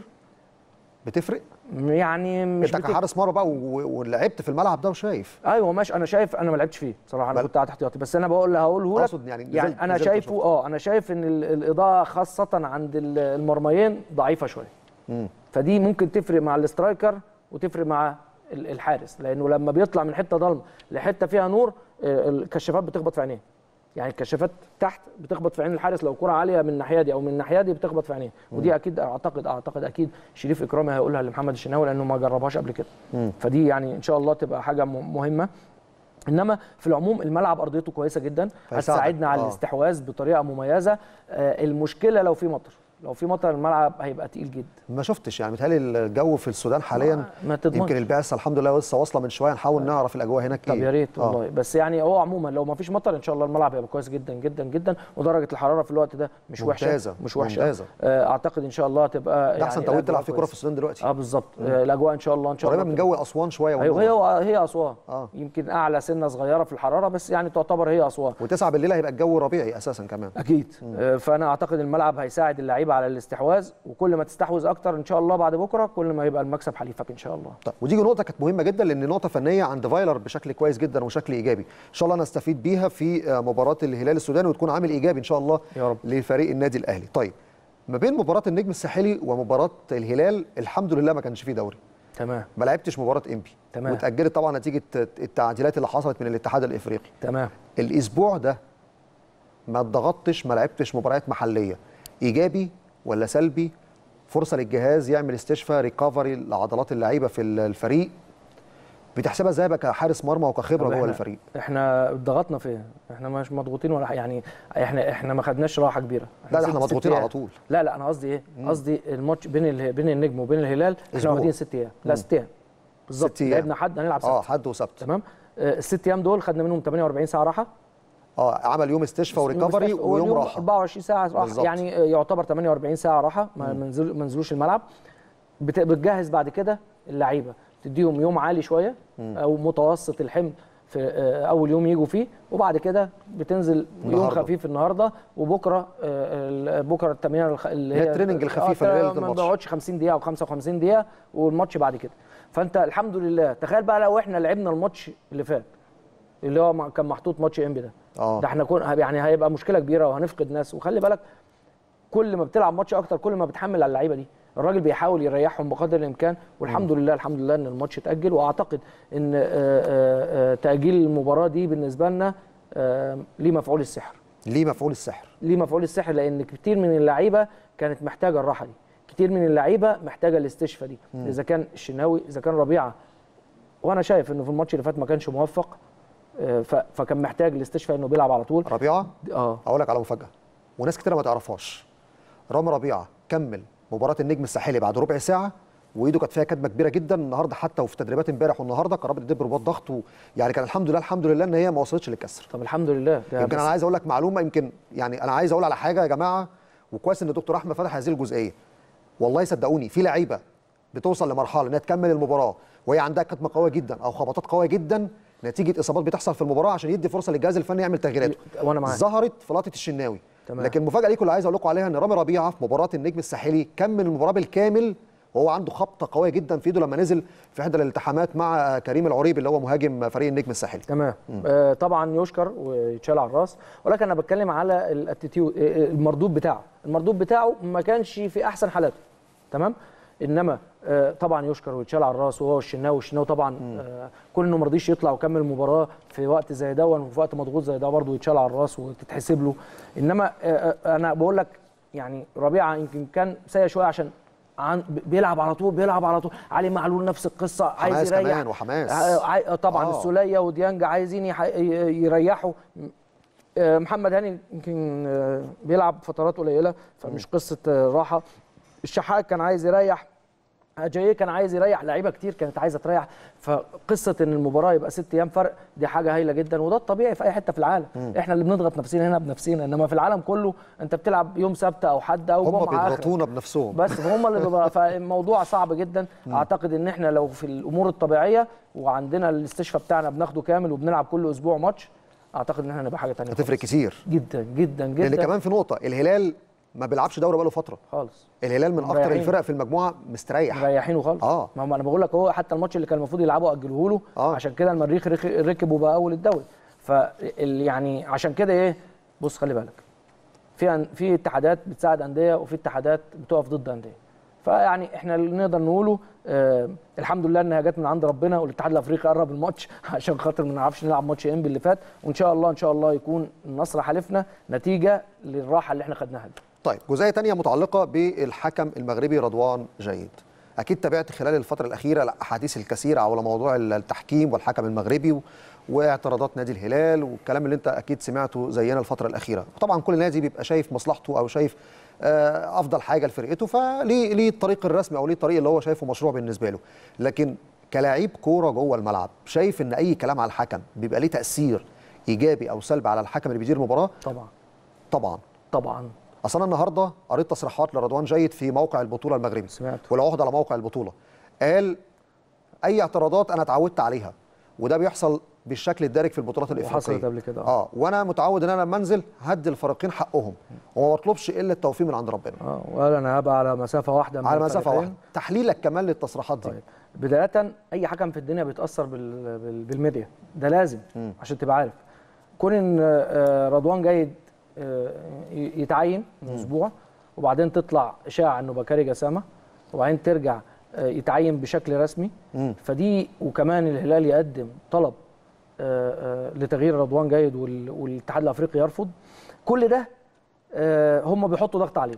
بتفرق يعني مش انت بتك... كحارس مرمى بقى و- ولعبت في الملعب ده وشايف ايوه ماشي انا شايف انا ما لعبتش فيه صراحه انا بل- كنت قاعد احتياطي بس انا بقول هقوله لك أقصد يعني نزلت- يعني انا نزلت شايفه وشفت. اه انا شايف ان ال- الاضاءه خاصه عند ال- المرميين ضعيفه شويه فدي ممكن تفرق مع الاسترايكر وتفرق مع ال- الحارس لانه لما بيطلع من حته ضلمه لحته فيها نور آه، الكشافات بتخبط في عينيه يعني الكشافات تحت بتخبط في عين الحارس لو كره عاليه من الناحيه دي او من الناحيه دي بتخبط في عينيه ودي اكيد اعتقد اعتقد اكيد شريف اكرامي هيقولها لمحمد الشناوي لانه ما جربهاش قبل كده فدي يعني ان شاء الله تبقى حاجه م- مهمه انما في العموم الملعب ارضيته كويسه جدا فيساعدك. هتساعدنا على آه. الاستحواذ بطريقه مميزه آه، المشكله لو في مطر لو في مطر الملعب هيبقى تقيل جدا ما شفتش يعني متهيألي الجو في السودان حاليا ما تضمنش. يمكن البعثه الحمد لله لسه واصله من شويه نحاول نعرف الاجواء هناك طب ايه يا ريت آه. والله بس يعني هو عموما لو ما فيش مطر ان شاء الله الملعب هيبقى كويس جدا جدا جدا ودرجه الحراره في الوقت ده مش ممتازة، وحشه مش وحشه ممتازة. آه، اعتقد ان شاء الله هتبقى ده احسن يعني توقيت تلعب الأجواء فيه كوره كويسة. في السودان دلوقتي اه بالظبط آه، الاجواء ان شاء الله ان شاء الله قريبه من تبقى- جو اسوان شويه ايوه والنور. هي هي اسوان آه. يمكن اعلى سنه صغيره في الحراره بس يعني تعتبر هي اسوان وتسعة بالليل هيبقى الجو ربيعي اساسا كمان اكيد آه، فانا اعتقد الملعب هيساعد اللعيبه على الاستحواذ وكل ما تستحوذ اكتر ان شاء الله بعد بكره كل ما يبقى المكسب حليفك ان شاء الله طيب ودي نقطة كانت مهمة جدا لأن نقطة فنية عند فايلر بشكل كويس جدا وشكل إيجابي، إن شاء الله نستفيد بيها في آه، مباراة الهلال السوداني وتكون عامل إيجابي إن شاء الله يا رب. لفريق النادي الأهلي. طيب ما بين مباراة النجم الساحلي ومباراة الهلال الحمد لله ما كانش فيه دوري، تمام ما لعبتش مباراة إنبي تمام. واتأجلت طبعا نتيجة التعديلات اللي حصلت من الاتحاد الإفريقي. تمام الأسبوع ده ما اتضغطتش ما لعبتش مباريات محلية، إيجابي ولا سلبي؟ فرصة للجهاز يعمل استشفاء ريكفري لعضلات اللعيبة في الفريق بتحسبها ازاي بقى كحارس مرمى وكخبره طب جوه إحنا- الفريق احنا ضغطنا فين احنا مش مضغوطين ولا حاجة. يعني احنا احنا ما خدناش راحه كبيره لا، ده ست- احنا ست مضغوطين أيام. على طول. لا لا انا قصدي ايه قصدي الماتش بين ال... بين النجم وبين الهلال احنا أسبوع. واخدين ست ايام لا ست ايام بالظبط ست أيام. لعبنا حد هنلعب سبت اه حد وسبت تمام آه، الست ايام دول خدنا منهم 48 ساعه راحه اه عمل يوم استشفاء وريكفري واليوم ويوم راحه 24 ساعه راحه بالظبط. يعني آه، يعتبر 48 ساعه راحه ما منزل ما نزلوش الملعب بت- بتجهز بعد كده اللعيبه تديهم يوم عالي شويه او متوسط الحمل في آه، اول يوم يجوا فيه وبعد كده بتنزل يوم النهاردة. خفيف النهارده وبكره آه، ال- بكره التمرين الخ- اللي هي هي التريننج الخفيفة آه، اللي ليلة ما الماتش. بيقعدش 50 دقيقه او 55 دقيقه والماتش بعد كده فانت الحمد لله تخيل بقى لو احنا لعبنا الماتش اللي فات اللي هو ما- كان محطوط ماتش انبي ده اه ده احنا كون يعني هيبقى مشكله كبيره وهنفقد ناس وخلي بالك كل ما بتلعب ماتش اكتر كل ما بتحمل على اللعيبه دي الراجل بيحاول يريحهم بقدر الامكان والحمد لله الحمد لله ان الماتش اتاجل واعتقد ان آه، آه، آه، تاجيل المباراه دي بالنسبه لنا آه، ليه مفعول السحر ليه مفعول السحر ليه مفعول السحر لان كتير من اللعيبه كانت محتاجه الراحه دي كتير من اللعيبه محتاجه الاستشفاء دي اذا كان الشناوي اذا كان ربيعه وانا شايف انه في الماتش اللي فات ما كانش موفق آه، ف- فكان محتاج الاستشفاء انه بيلعب على طول ربيعه اه اقول لك على مفاجاه وناس كتير ما تعرفهاش رامي ربيعه كمل مباراه النجم الساحلي بعد ربع ساعه وايده كانت فيها كدمه كبيره جدا النهارده حتى وفي تدريبات امبارح والنهارده قربت تدب رباط ضغط و... يعني كان الحمد لله الحمد لله ان هي ما وصلتش للكسر طب الحمد لله ده يمكن بس- انا عايز اقول لك معلومه يمكن يعني انا عايز اقول على حاجه يا جماعه وكويس ان الدكتور احمد فتح هذه الجزئيه والله صدقوني في لعيبه بتوصل لمرحله انها تكمل المباراه وهي عندها كتمه قويه جدا او خبطات قويه جدا نتيجه اصابات بتحصل في المباراه عشان يدي فرصه للجهاز الفني يعمل تغييراته وأنا معاك. ظهرت في لقطه الشناوي تمام. لكن المفاجاه ليكم اللي عايز اقول لكم عليها ان رامي ربيعه في مباراه النجم الساحلي كمل المباراه بالكامل وهو عنده خبطه قويه جدا في ايده لما نزل في احدى الالتحامات مع كريم العريبي اللي هو مهاجم فريق النجم الساحلي تمام آه طبعا يشكر ويتشال على الراس ولكن انا بتكلم على الاتيتيود المردود بتاعه المردود بتاعه ما كانش في احسن حالاته تمام انما آه طبعا يشكر ويتشال على الراس وهو الشناوي الشناوي طبعا آه كون انه ما رضيش يطلع وكمل المباراه في وقت زي ده وفي وقت مضغوط زي ده برضه يتشال على الراس وتتحسب له انما آه آه، انا بقول لك يعني ربيعه يمكن كان سيء شويه عشان عن بيلعب على طول بيلعب على طول علي معلول نفس القصه عايز حماس يريح كمان وحماس. ع- عاي- طبعا آه. آه. السوليه وديانج عايزين يح- ي- يريحوا آه، محمد هاني يمكن آه، بيلعب فترات قليله فمش قصه آه، راحه الشحات كان عايز يريح اجاييه كان عايز يريح لعيبه كتير كانت عايزه تريح فقصه ان المباراه يبقى ست ايام فرق دي حاجه هايله جدا وده الطبيعي في اي حته في العالم احنا اللي بنضغط نفسنا هنا بنفسنا انما في العالم كله انت بتلعب يوم سبت او حد او هم جمعه آخر. بيضغطونا بنفسهم بس فهم اللي بيبقى فالموضوع صعب جدا اعتقد ان احنا لو في الامور الطبيعيه وعندنا الاستشفاء بتاعنا بناخده كامل وبنلعب كل اسبوع ماتش اعتقد ان احنا نبقى حاجه ثانيه هتفرق كتير جدا جدا لان جدا كمان في نقطه الهلال ما بيلعبش دوري بقاله فتره خالص الهلال من اكتر مريحين. الفرق في المجموعه مستريح مريحينه خالص آه. ما هو انا بقول لك هو حتى الماتش اللي كان المفروض يلعبه اجلوه له آه. عشان كده المريخ رخ- ركب وبقى اول الدوري ف يعني عشان كده ايه بص خلي بالك في أن- في اتحادات بتساعد انديه وفي اتحادات بتقف ضد انديه فيعني احنا اللي نقدر نقوله آه الحمد لله انها جت من عند ربنا والاتحاد الافريقي قرب الماتش عشان خاطر ما نعرفش نلعب ماتش انبي اللي فات وان شاء الله ان شاء الله يكون النصر حالفنا نتيجه للراحه اللي احنا خدناها دي طيب جزئيه تانية متعلقه بالحكم المغربي رضوان جيد اكيد تابعت خلال الفتره الاخيره الاحاديث الكثيره على موضوع التحكيم والحكم المغربي و... واعتراضات نادي الهلال والكلام اللي انت اكيد سمعته زينا الفتره الاخيره وطبعا كل نادي بيبقى شايف مصلحته او شايف آه، افضل حاجه لفرقته فليه ليه الطريق الرسمي او ليه الطريق اللي هو شايفه مشروع بالنسبه له لكن كلاعب كوره جوه الملعب شايف ان اي كلام على الحكم بيبقى ليه تاثير ايجابي او سلبي على الحكم اللي بيدير المباراه طبعا طبعا طبعا اصل انا النهارده قريت تصريحات لرضوان جيد في موقع البطوله المغربي سمعت. والعهد على موقع البطوله قال اي اعتراضات انا اتعودت عليها وده بيحصل بالشكل الدارج في البطولات الافريقيه وحصلت قبل كده، آه. اه وانا متعود ان انا لما انزل هدي الفريقين حقهم وما بطلبش الا التوفيق من عند ربنا اه وقال انا هبقى على مسافه واحده من على مسافه الفريقين. واحده تحليلك كمان للتصريحات دي طيب بدايه اي حكم في الدنيا بيتاثر بال... بال... بالميديا ده لازم عشان تبقى عارف كون ان آه، رضوان جيد آه، ي- يتعين من اسبوع وبعدين تطلع اشاعه انه بكاري جسامه وبعدين ترجع آه، يتعين بشكل رسمي فدي وكمان الهلال يقدم طلب آه، آه، لتغيير رضوان جيد وال- والاتحاد الافريقي يرفض كل ده آه، هم بيحطوا ضغط عليه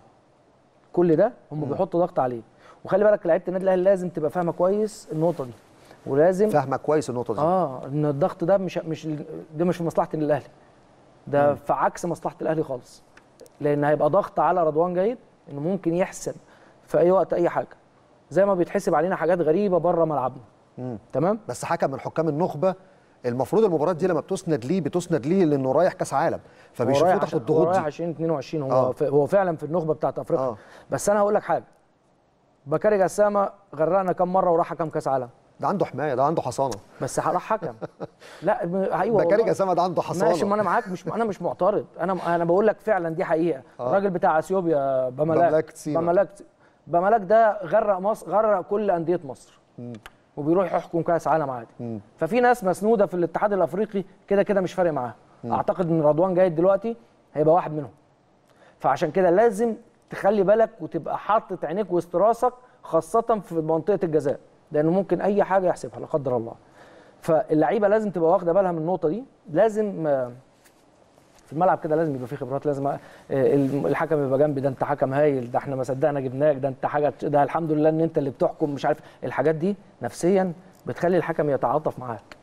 كل ده هم بيحطوا ضغط عليه وخلي بالك لعيبه النادي الاهلي لازم تبقى فاهمه كويس النقطه دي ولازم فاهمه كويس النقطه دي اه ان الضغط ده مش مش ده مش في مصلحه الاهلي ده في عكس مصلحه الاهلي خالص لان هيبقى ضغط على رضوان جيد انه ممكن يحسب في اي وقت اي حاجه زي ما بيتحسب علينا حاجات غريبه بره ملعبنا تمام بس حكم من حكام النخبه المفروض المباراه دي لما بتسند ليه بتسند ليه لانه رايح كاس عالم هو فبيشوفوه رايح تحت عشان- هو الضغوط رايح دي 2022 هو آه. ف- هو فعلا في النخبه بتاعت افريقيا آه. بس انا هقول لك حاجه بكاري جسامه غرقنا كام مره وراح حكم كاس عالم ده عنده حمايه ده عنده حصانه بس راح حكم لا م- ايوه بكاري والله. جسامه ده عنده حصانه ماشي ما انا معاك مش انا مش معترض انا انا بقول لك فعلا دي حقيقه آه. الراجل بتاع اثيوبيا بملاك بملاك سيما. بملاك بملاك ده غرق مصر غرق كل انديه مصر وبيروح يحكم كاس عالم عادي ففي ناس مسنوده في الاتحاد الافريقي كده كده مش فارق معاها اعتقد ان رضوان جاي دلوقتي هيبقى واحد منهم فعشان كده لازم تخلي بالك وتبقى حاطط عينيك وسط راسك خاصه في منطقه الجزاء لانه ممكن اي حاجه يحسبها لا قدر الله فاللعيبه لازم تبقى واخده بالها من النقطه دي لازم آه، في الملعب كده لازم يبقى فيه خبرات لازم آه، الم- الحكم يبقى جنبي ده انت حكم هايل ده احنا ما صدقنا جبناك ده انت حاجه ده الحمد لله ان انت اللي بتحكم مش عارف الحاجات دي نفسيا بتخلي الحكم يتعاطف معاك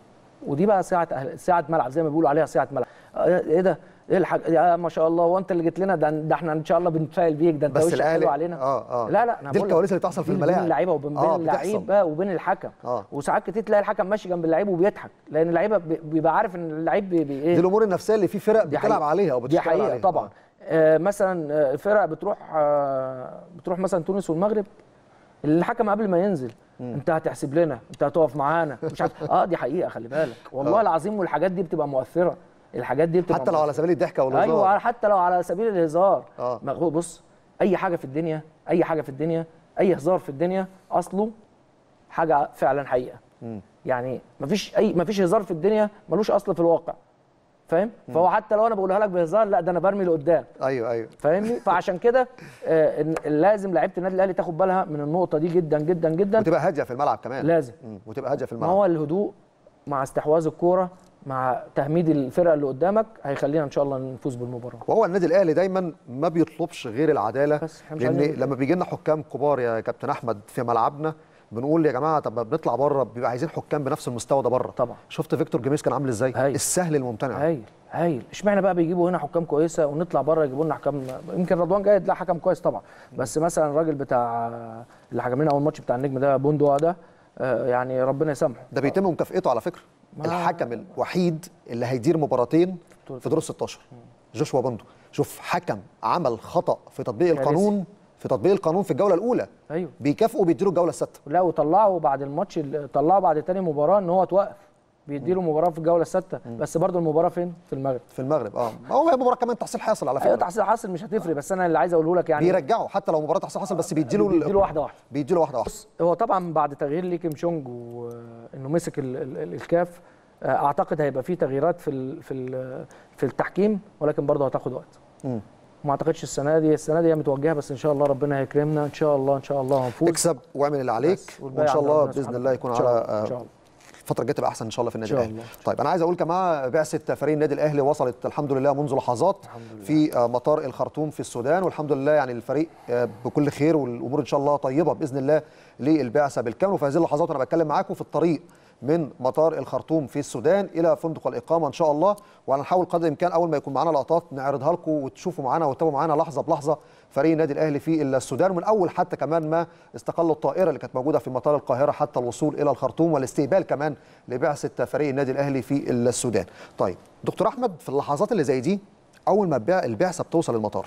ودي بقى ساعه أهل... ساعه ملعب زي ما بيقولوا عليها ساعه ملعب آه، ايه ده ايه الحاج يا ما شاء الله وانت اللي جيت لنا ده, ده احنا ان شاء الله بنتفائل بيك ده انت بس وشك الأهلي- حلو علينا آه، آه. لا لا انا دي بقول لك الكواليس اللي بتحصل في دي الملاعب. بين اللعيبه وبين آه، بين بتحصل. اللعيبه وبين الحكم آه. وساعات كتير تلاقي الحكم ماشي جنب اللعيب وبيضحك لان اللعيبه بي- بيبقى عارف ان اللعيب بي... بي... ايه دي الامور النفسيه اللي في فرق دي بتلعب حقيقة. عليها او دي بتشتغل حقيقه عليها طبعا آه مثلا آه، فرق بتروح آه بتروح مثلا تونس والمغرب الحكم قبل ما ينزل انت هتحسب لنا انت هتقف معانا مش عارف اه دي حقيقه خلي بالك والله آه. العظيم والحاجات دي بتبقى مؤثره الحاجات دي بتبقى حتى لو على مؤثرة. سبيل الضحكه والهزار ايوه حتى لو على سبيل الهزار آه. ما هو بص اي حاجه في الدنيا اي حاجه في الدنيا اي هزار في الدنيا اصله حاجه فعلا حقيقه يعني مفيش اي مفيش هزار في الدنيا ملوش اصل في الواقع فاهم فهو حتى لو انا بقولها لك بهزار لا ده انا برمي لقدام ايوه ايوه فاهمني فعشان كده آه، إن- لازم لعيبه النادي الاهلي تاخد بالها من النقطه دي جدا جدا جدا وتبقى هاديه في الملعب كمان لازم. مم. وتبقى هاديه في ما الملعب هو الهدوء مع استحواذ الكوره مع تهميد الفرقه اللي قدامك هيخلينا ان شاء الله نفوز بالمباراه وهو النادي الاهلي دايما ما بيطلبش غير العداله بس إحنا مش لان عايزين- لما بيجي لنا حكام كبار يا كابتن احمد في ملعبنا بنقول يا جماعه طب ما بنطلع بره بيبقى عايزين حكام بنفس المستوى ده بره طبعا. شفت فيكتور جيميز كان عامل ازاي هايل. السهل الممتنع هايل هايل اشمعنى بقى بيجيبوا هنا حكام كويسه ونطلع بره يجيبوا لنا حكام يمكن رضوان جاي لا حكم كويس طبعا بس مثلا الراجل بتاع اللي حكم لنا اول ماتش بتاع النجم ده بوندو ده آه، يعني ربنا يسامحه ده بيتم مكافئته على فكره ما- الحكم الوحيد اللي هيدير مباراتين في دور ال 16 جوشوا بوندو شوف حكم عمل خطا في تطبيق كارثي. القانون في تطبيق القانون في الجوله الاولى ايوه بيكافئوا بيديله الجوله السادسه لا وطلعوا بعد الماتش طلعوا بعد تاني مباراه ان هو توقف بيديله مباراه في الجوله السادسه بس برضه المباراه فين في المغرب في المغرب اه ما هو هي مباراه كمان تحصيل حاصل على ايوه فكره تحصيل حاصل مش هتفرق بس انا اللي عايز اقوله لك يعني بيرجعوا حتى لو مباراه تحصيل حاصل بس بيديله ال- بيديله واحده واحده بيديله واحده واحده بص هو طبعا بعد تغيير لي كيم شونج وانه مسك ال ال ال الكاف آه، اعتقد هيبقى في تغييرات في ال في ال في التحكيم ولكن برضه هتاخد وقت مم. ما اعتقدش السنه دي السنه دي هي متوجهه بس ان شاء الله ربنا هيكرمنا ان شاء الله ان شاء الله هنفوز اكسب واعمل اللي عليك بس وان والباقي شاء عند الله ربنا باذن سبحانه الله وتعالى. يكون إن شاء على الله، إن آه، شاء الله. الفتره الجايه تبقى احسن ان شاء الله في النادي إن شاء الاهلي الله. طيب انا عايز اقول كمان بعثه فريق النادي الاهلي وصلت الحمد لله منذ لحظات في آه، مطار الخرطوم في السودان والحمد لله يعني الفريق آه، بكل خير والامور ان شاء الله طيبه باذن الله للبعثه بالكامل وفي هذه اللحظات انا بتكلم معاكم في الطريق من مطار الخرطوم في السودان الى فندق الاقامه ان شاء الله وهنحاول قدر الامكان اول ما يكون معانا لقطات نعرضها لكم وتشوفوا معانا وتتابعوا معانا لحظه بلحظه فريق النادي الاهلي في السودان ومن اول حتى كمان ما استقلوا الطائره اللي كانت موجوده في مطار القاهره حتى الوصول الى الخرطوم والاستقبال كمان لبعثه فريق النادي الاهلي في السودان. طيب دكتور احمد في اللحظات اللي زي دي اول ما البع- البعثه بتوصل المطار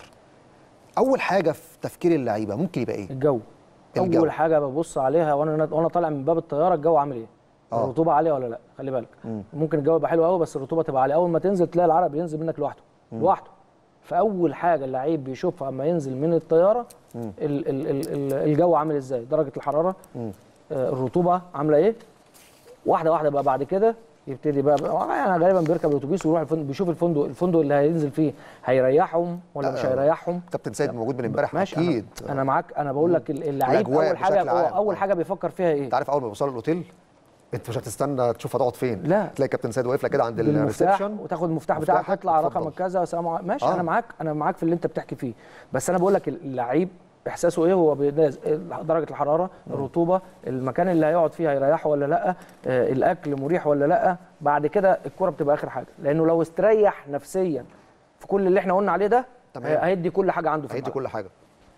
اول حاجه في تفكير اللعيبه ممكن يبقى ايه؟ الجو. الجو. اول حاجه ببص عليها وانا وانا طالع من باب الطياره الجو عامل ايه آه. الرطوبه عاليه ولا لا خلي بالك ممكن الجو يبقى حلو قوي بس الرطوبه تبقى عاليه اول ما تنزل تلاقي العرق بينزل منك لوحده لوحده فاول حاجه اللعيب بيشوفها اما ينزل من الطياره ال ال ال ال الجو عامل ازاي درجه الحراره آه الرطوبه عامله ايه واحده واحده بقى بعد كده يبتدي بقى, بقى يعني غالبا بيركب الاتوبيس ويروح الفندق بيشوف الفندق الفندق اللي هينزل فيه هيريحهم ولا مش لا، هيريحهم كابتن سيد موجود من امبارح ماشي اكيد انا, أنا معاك انا بقول لك ال- اللعيب الأجواء اول حاجه بشكل هو عام. اول آه. حاجه بيفكر فيها ايه انت عارف اول ما بيوصلوا الاوتيل انت مش هتستنى تشوف هتقعد فين لا. تلاقي كابتن سيد واقف لك كده عند بالمفتاح الريسبشن وتاخد المفتاح بتاعك مفتاحك، تطلع اتفضل. رقمك كذا سلام عليكم. ماشي آه. انا معاك انا معاك في اللي انت بتحكي فيه بس انا بقول لك اللعيب احساسه ايه هو بيناز- درجه الحراره الرطوبه المكان اللي هيقعد فيه هيريحه ولا لا آه، الاكل مريح ولا لا بعد كده الكره بتبقى اخر حاجه لانه لو استريح نفسيا في كل اللي احنا قلنا عليه ده تمام. آه، هيدي كل حاجه عنده في هيدي الملعب. كل حاجه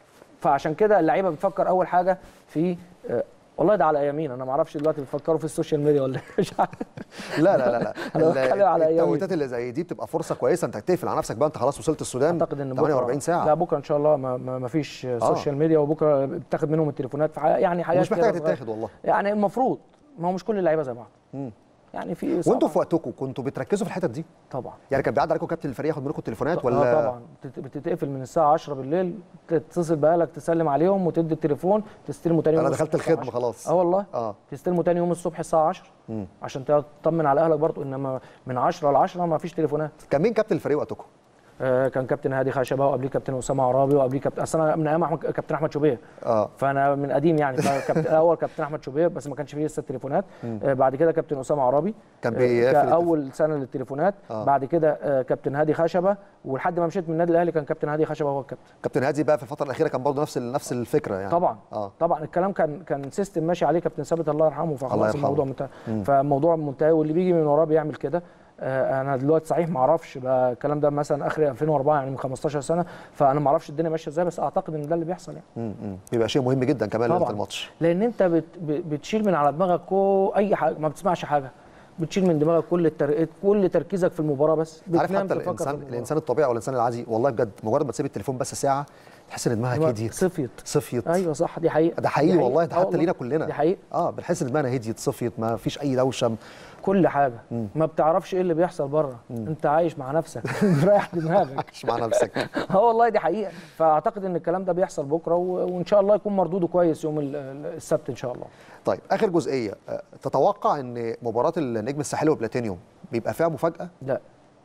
فعشان كده اللعيبه بتفكر اول حاجه في آه، والله ده على يمين انا ما اعرفش دلوقتي بيفكروا في السوشيال ميديا ولا إيه، مش عارف لا لا لا لا أنا ال- بتكلم على أيامي. التوقيتات اللي زي دي بتبقى فرصه كويسه انت هتقفل على نفسك بقى انت خلاص وصلت السودان اعتقد ان بكره 48 ساعه لا بكره ان شاء الله ما, ما ما فيش سوشيال ميديا وبكره بتاخد منهم التليفونات في حاجة يعني حاجات مش محتاجه كده صغيرة. تتاخد والله يعني المفروض ما هو مش كل اللعيبه زي بعض يعني في وانتوا طبعاً. في وقتكم كنتوا بتركزوا في الحتت دي طبعا يعني كان بيعدي عليكم كابتن الفريق ياخد منكم التليفونات اه ولا طبعا بتت- بتتقفل من الساعه 10 بالليل تتصل باهلك تسلم عليهم وتدي التليفون تستلمه تاني يوم انا الصبح دخلت الساعة الخدمه 10. خلاص اه والله اه تستلمه تاني يوم الصبح الساعه 10 عشان تطمن على اهلك برضه انما من 10 ل 10 ما فيش تليفونات كان مين كابتن الفريق وقتكم آه، كان كابتن هادي خشبه وقبليه كابتن اسامه عرابي وقبليه كابتن اصل انا من ايام أحمد- كابتن احمد شوبير اه فانا من قديم يعني فكابتن الاول كابتن احمد شوبير بس ما كانش فيه لسه التليفونات آه، بعد كده كابتن اسامه عرابي كان آه، بيقفل التليفون. اول سنه للتليفونات آه. بعد كده آه، كابتن هادي خشبه ولحد ما مشيت من النادي الاهلي كان كابتن هادي خشبه هو الكابتن كابتن هادي بقى في الفتره الاخيره كان برضه نفس ال- نفس الفكره يعني طبعا اه طبعا الكلام كان كان سيستم ماشي عليه كابتن ثابت الله يرحمه الله فخلاص يرحمه. الموضوع منتهى فالموضوع منتهي واللي بيجي من وراه بيعمل كده آه، انا دلوقتي صحيح ما اعرفش بقى الكلام ده مثلا اخر 2004 يعني من 15 سنه فانا ما اعرفش الدنيا ماشيه ازاي بس اعتقد ان ده اللي بيحصل يعني م- م. بيبقى شيء مهم جدا كمان ليله طبعاً. الماتش لان انت بت ب- بتشيل من على دماغك كو اي حاجه ما بتسمعش حاجه بتشيل من دماغك كل التر... كل تركيزك في المباراه بس عارف بتنام حتى تفكر في الانسان المباراة. الانسان الطبيعي او الانسان العادي والله بجد مجرد ما تسيب التليفون بس ساعه تحس ان دماغك دماغ هديت صفيت صفيت ايوه صح دي حقيقه ده حقيقي دي والله ده آه حتى لينا كلنا دي حقيقه اه بنحس ان دماغنا هديت صفيت ما فيش اي دوشه كل حاجه ما بتعرفش ايه اللي بيحصل بره انت عايش مع نفسك مريح دماغك مش مع نفسك اه والله دي حقيقه فاعتقد ان الكلام ده بيحصل بكره و... وان شاء الله يكون مردوده كويس يوم ال- ال- السبت ان شاء الله طيب اخر جزئيه آه، تتوقع ان مباراه النجم الساحلي وبلاتينيوم بيبقى فيها مفاجاه لا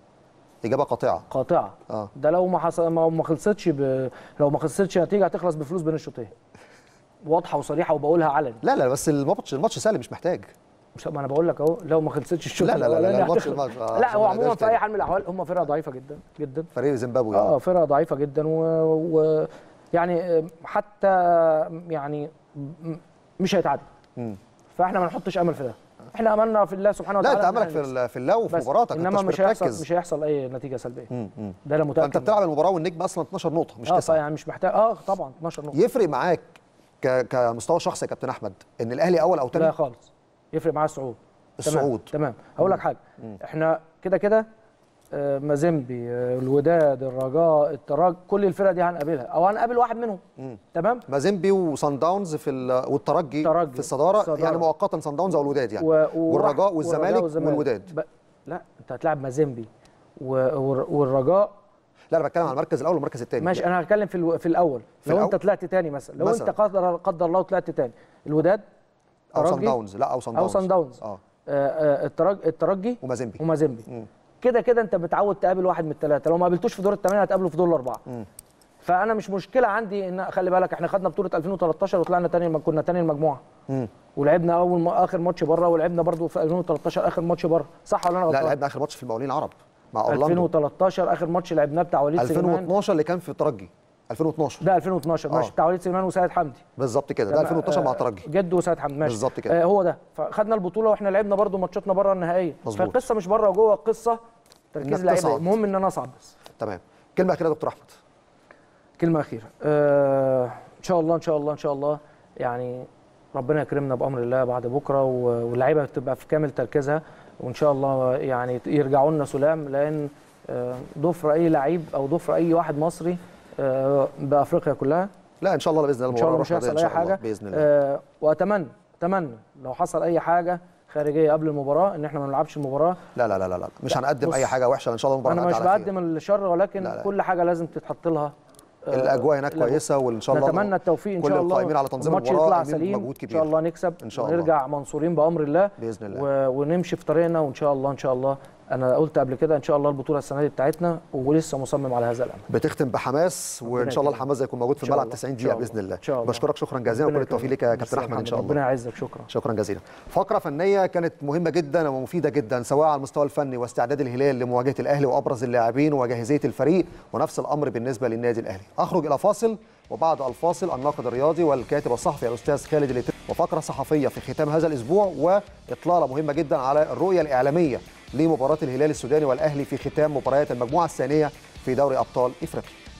اجابه قاطعه قاطعه اه ده لو ما حصل ما ما خلصتش ب... لو ما خلصتش نتيجه هتخلص بفلوس بين الشوطين واضحه وصريحه وبقولها علني لا لا بس الماتش الماتش سهل مش محتاج مش ما انا بقول لك اهو لو ما خلصتش الشوط لا لا لا لا، الأولاني الماتش- هتخلص. الماتش- آه، لا عشان هو ما عموما نقدرش في اي تاني. حال من الاحوال هم فرقه ضعيفه جدا جدا فريق زيمبابوي اه اه فرقه ضعيفه جدا و... و... يعني آه، حتى يعني م- مش هيتعادل مم. فاحنا ما نحطش امل في ده احنا املنا في الله سبحانه لا وتعالى انت إن املك إحنا في نكسب. ال- في الله وفي بس مباراتك انما انت مش هيحصل بتركز. مش هيحصل اي نتيجه سلبيه مم، مم. ده انا متاكد فانت بتلعب المباراه والنجم اصلا 12 نقطه مش اه 9 يعني مش محتاج اه طبعا 12 نقطه يفرق معاك ك... كمستوى شخصي يا كابتن احمد ان الاهلي اول او لا ثاني خالص يفرق معاه الصعود الصعود. تمام, تمام. هقول لك حاجه احنا كده كده آه، مازيمبي آه، الوداد الرجاء الترجي كل الفرق دي هنقابلها او هنقابل واحد منهم تمام مازيمبي وصن داونز في ال... والترجي الترجي. في الصداره, الصدارة. يعني مؤقتا صن داونز او الوداد يعني و... و... والرجاء والزمالك والوداد ب... لا انت هتلاعب مازيمبي و... والر- والرجاء لا انا بتكلم على المركز الاول والمركز الثاني ماشي انا هتكلم في الو... في الاول في لو الأول؟ انت طلعت تاني مثلا لو مثلاً. انت قدر قدر الله طلعت تاني الوداد او صن الترجي داونز لا او صن او داونز صن داونز اه آه، آه، الترجي الترجي ومازيمبي ومازيمبي كده كده انت متعود تقابل واحد من الثلاثه لو ما قابلتوش في دور الثمانيه هتقابله في دور الاربعه فانا مش مشكله عندي ان خلي بالك احنا خدنا بطوله 2013 وطلعنا تاني الم- كنا تاني المجموعه مم. ولعبنا اول م... اخر ماتش بره ولعبنا برضو في 2013 اخر ماتش بره صح ولا انا لا غلطان لعبنا اخر ماتش في المقاولين العرب مع اورلاندو 2013 اخر ماتش لعبناه بتاع وليد سليمان 2012 اللي كان في الترجي 2012 ده 2012 ماشي آه. بتاع وليد سليمان وسيد حمدي بالظبط كده ده 2012 مع الترجي جد وسيد حمدي ماشي بالظبط كده. آه هو ده فخدنا البطوله واحنا لعبنا برضو ماتشاتنا بره النهائيه مظبوط. فالقصه مش بره وجوه القصه تركيز إنك اللعيبه تصعد. المهم ان انا اصعد بس تمام كلمه اخيره يا دكتور احمد كلمة أخيرة آه إن شاء الله إن شاء الله إن شاء الله يعني ربنا يكرمنا بأمر الله بعد بكرة و- واللعيبة تبقى في كامل تركيزها وإن شاء الله يعني يرجعوا لنا سلام لأن آه ضفر أي لعيب أو ضفر أي واحد مصري آه بأفريقيا كلها لا ان شاء الله باذن الله إن شاء الله مش المباراة هيحصل رشيدة أي إن شاء الله حاجة باذن الله آه وأتمنى أتمنى لو حصل أي حاجة خارجيه قبل المباراه ان احنا ما نلعبش المباراه لا لا لا لا, لا. مش لا، هنقدم بص، اي حاجه وحشه ان شاء الله المباراه انا مش نعدي على خير. بقدم الشر ولكن لا، لا. كل حاجه لازم تتحط لها آه، الاجواء هناك الأجواء. كويسه وان شاء الله نتمنى التوفيق ان كل شاء الله القائمين على تنظيم الماتش المباراه يطلع قايمين سليم بمجهود ان كبير شاء الله نكسب إن شاء الله. ونرجع منصورين بامر الله باذن الله و... ونمشي في طريقنا وان شاء الله ان شاء الله انا قلت قبل كده ان شاء الله البطوله السنه دي بتاعتنا ولسه مصمم على هذا الامر بتختم بحماس وان ربنا شاء الله يكرمك. الحماس هيكون موجود في إن شاء الملعب الله. 90 إن دقيقه شاء الله. باذن الله إن شاء الله. بشكرك شكرا جزيلا ربنا وكل التوفيق ليك يا يكرمك. كابتن ميرسي احمد ان يا شاء محمد. الله ربنا يعزك شكرا شكرا جزيلا فقره فنيه كانت مهمه جدا ومفيده جدا سواء على المستوى الفني واستعداد الهلال لمواجهه الاهلي وابرز اللاعبين وجاهزيه الفريق ونفس الامر بالنسبه للنادي الاهلي اخرج الى فاصل وبعد الفاصل الناقد الرياضي والكاتب الصحفي الاستاذ خالد الاتر وفقره صحفيه في ختام هذا الاسبوع واطلاله مهمه جدا على الرؤيه الاعلاميه لمباراه الهلال السوداني والاهلي في ختام مباريات المجموعه الثانيه في دوري ابطال افريقيا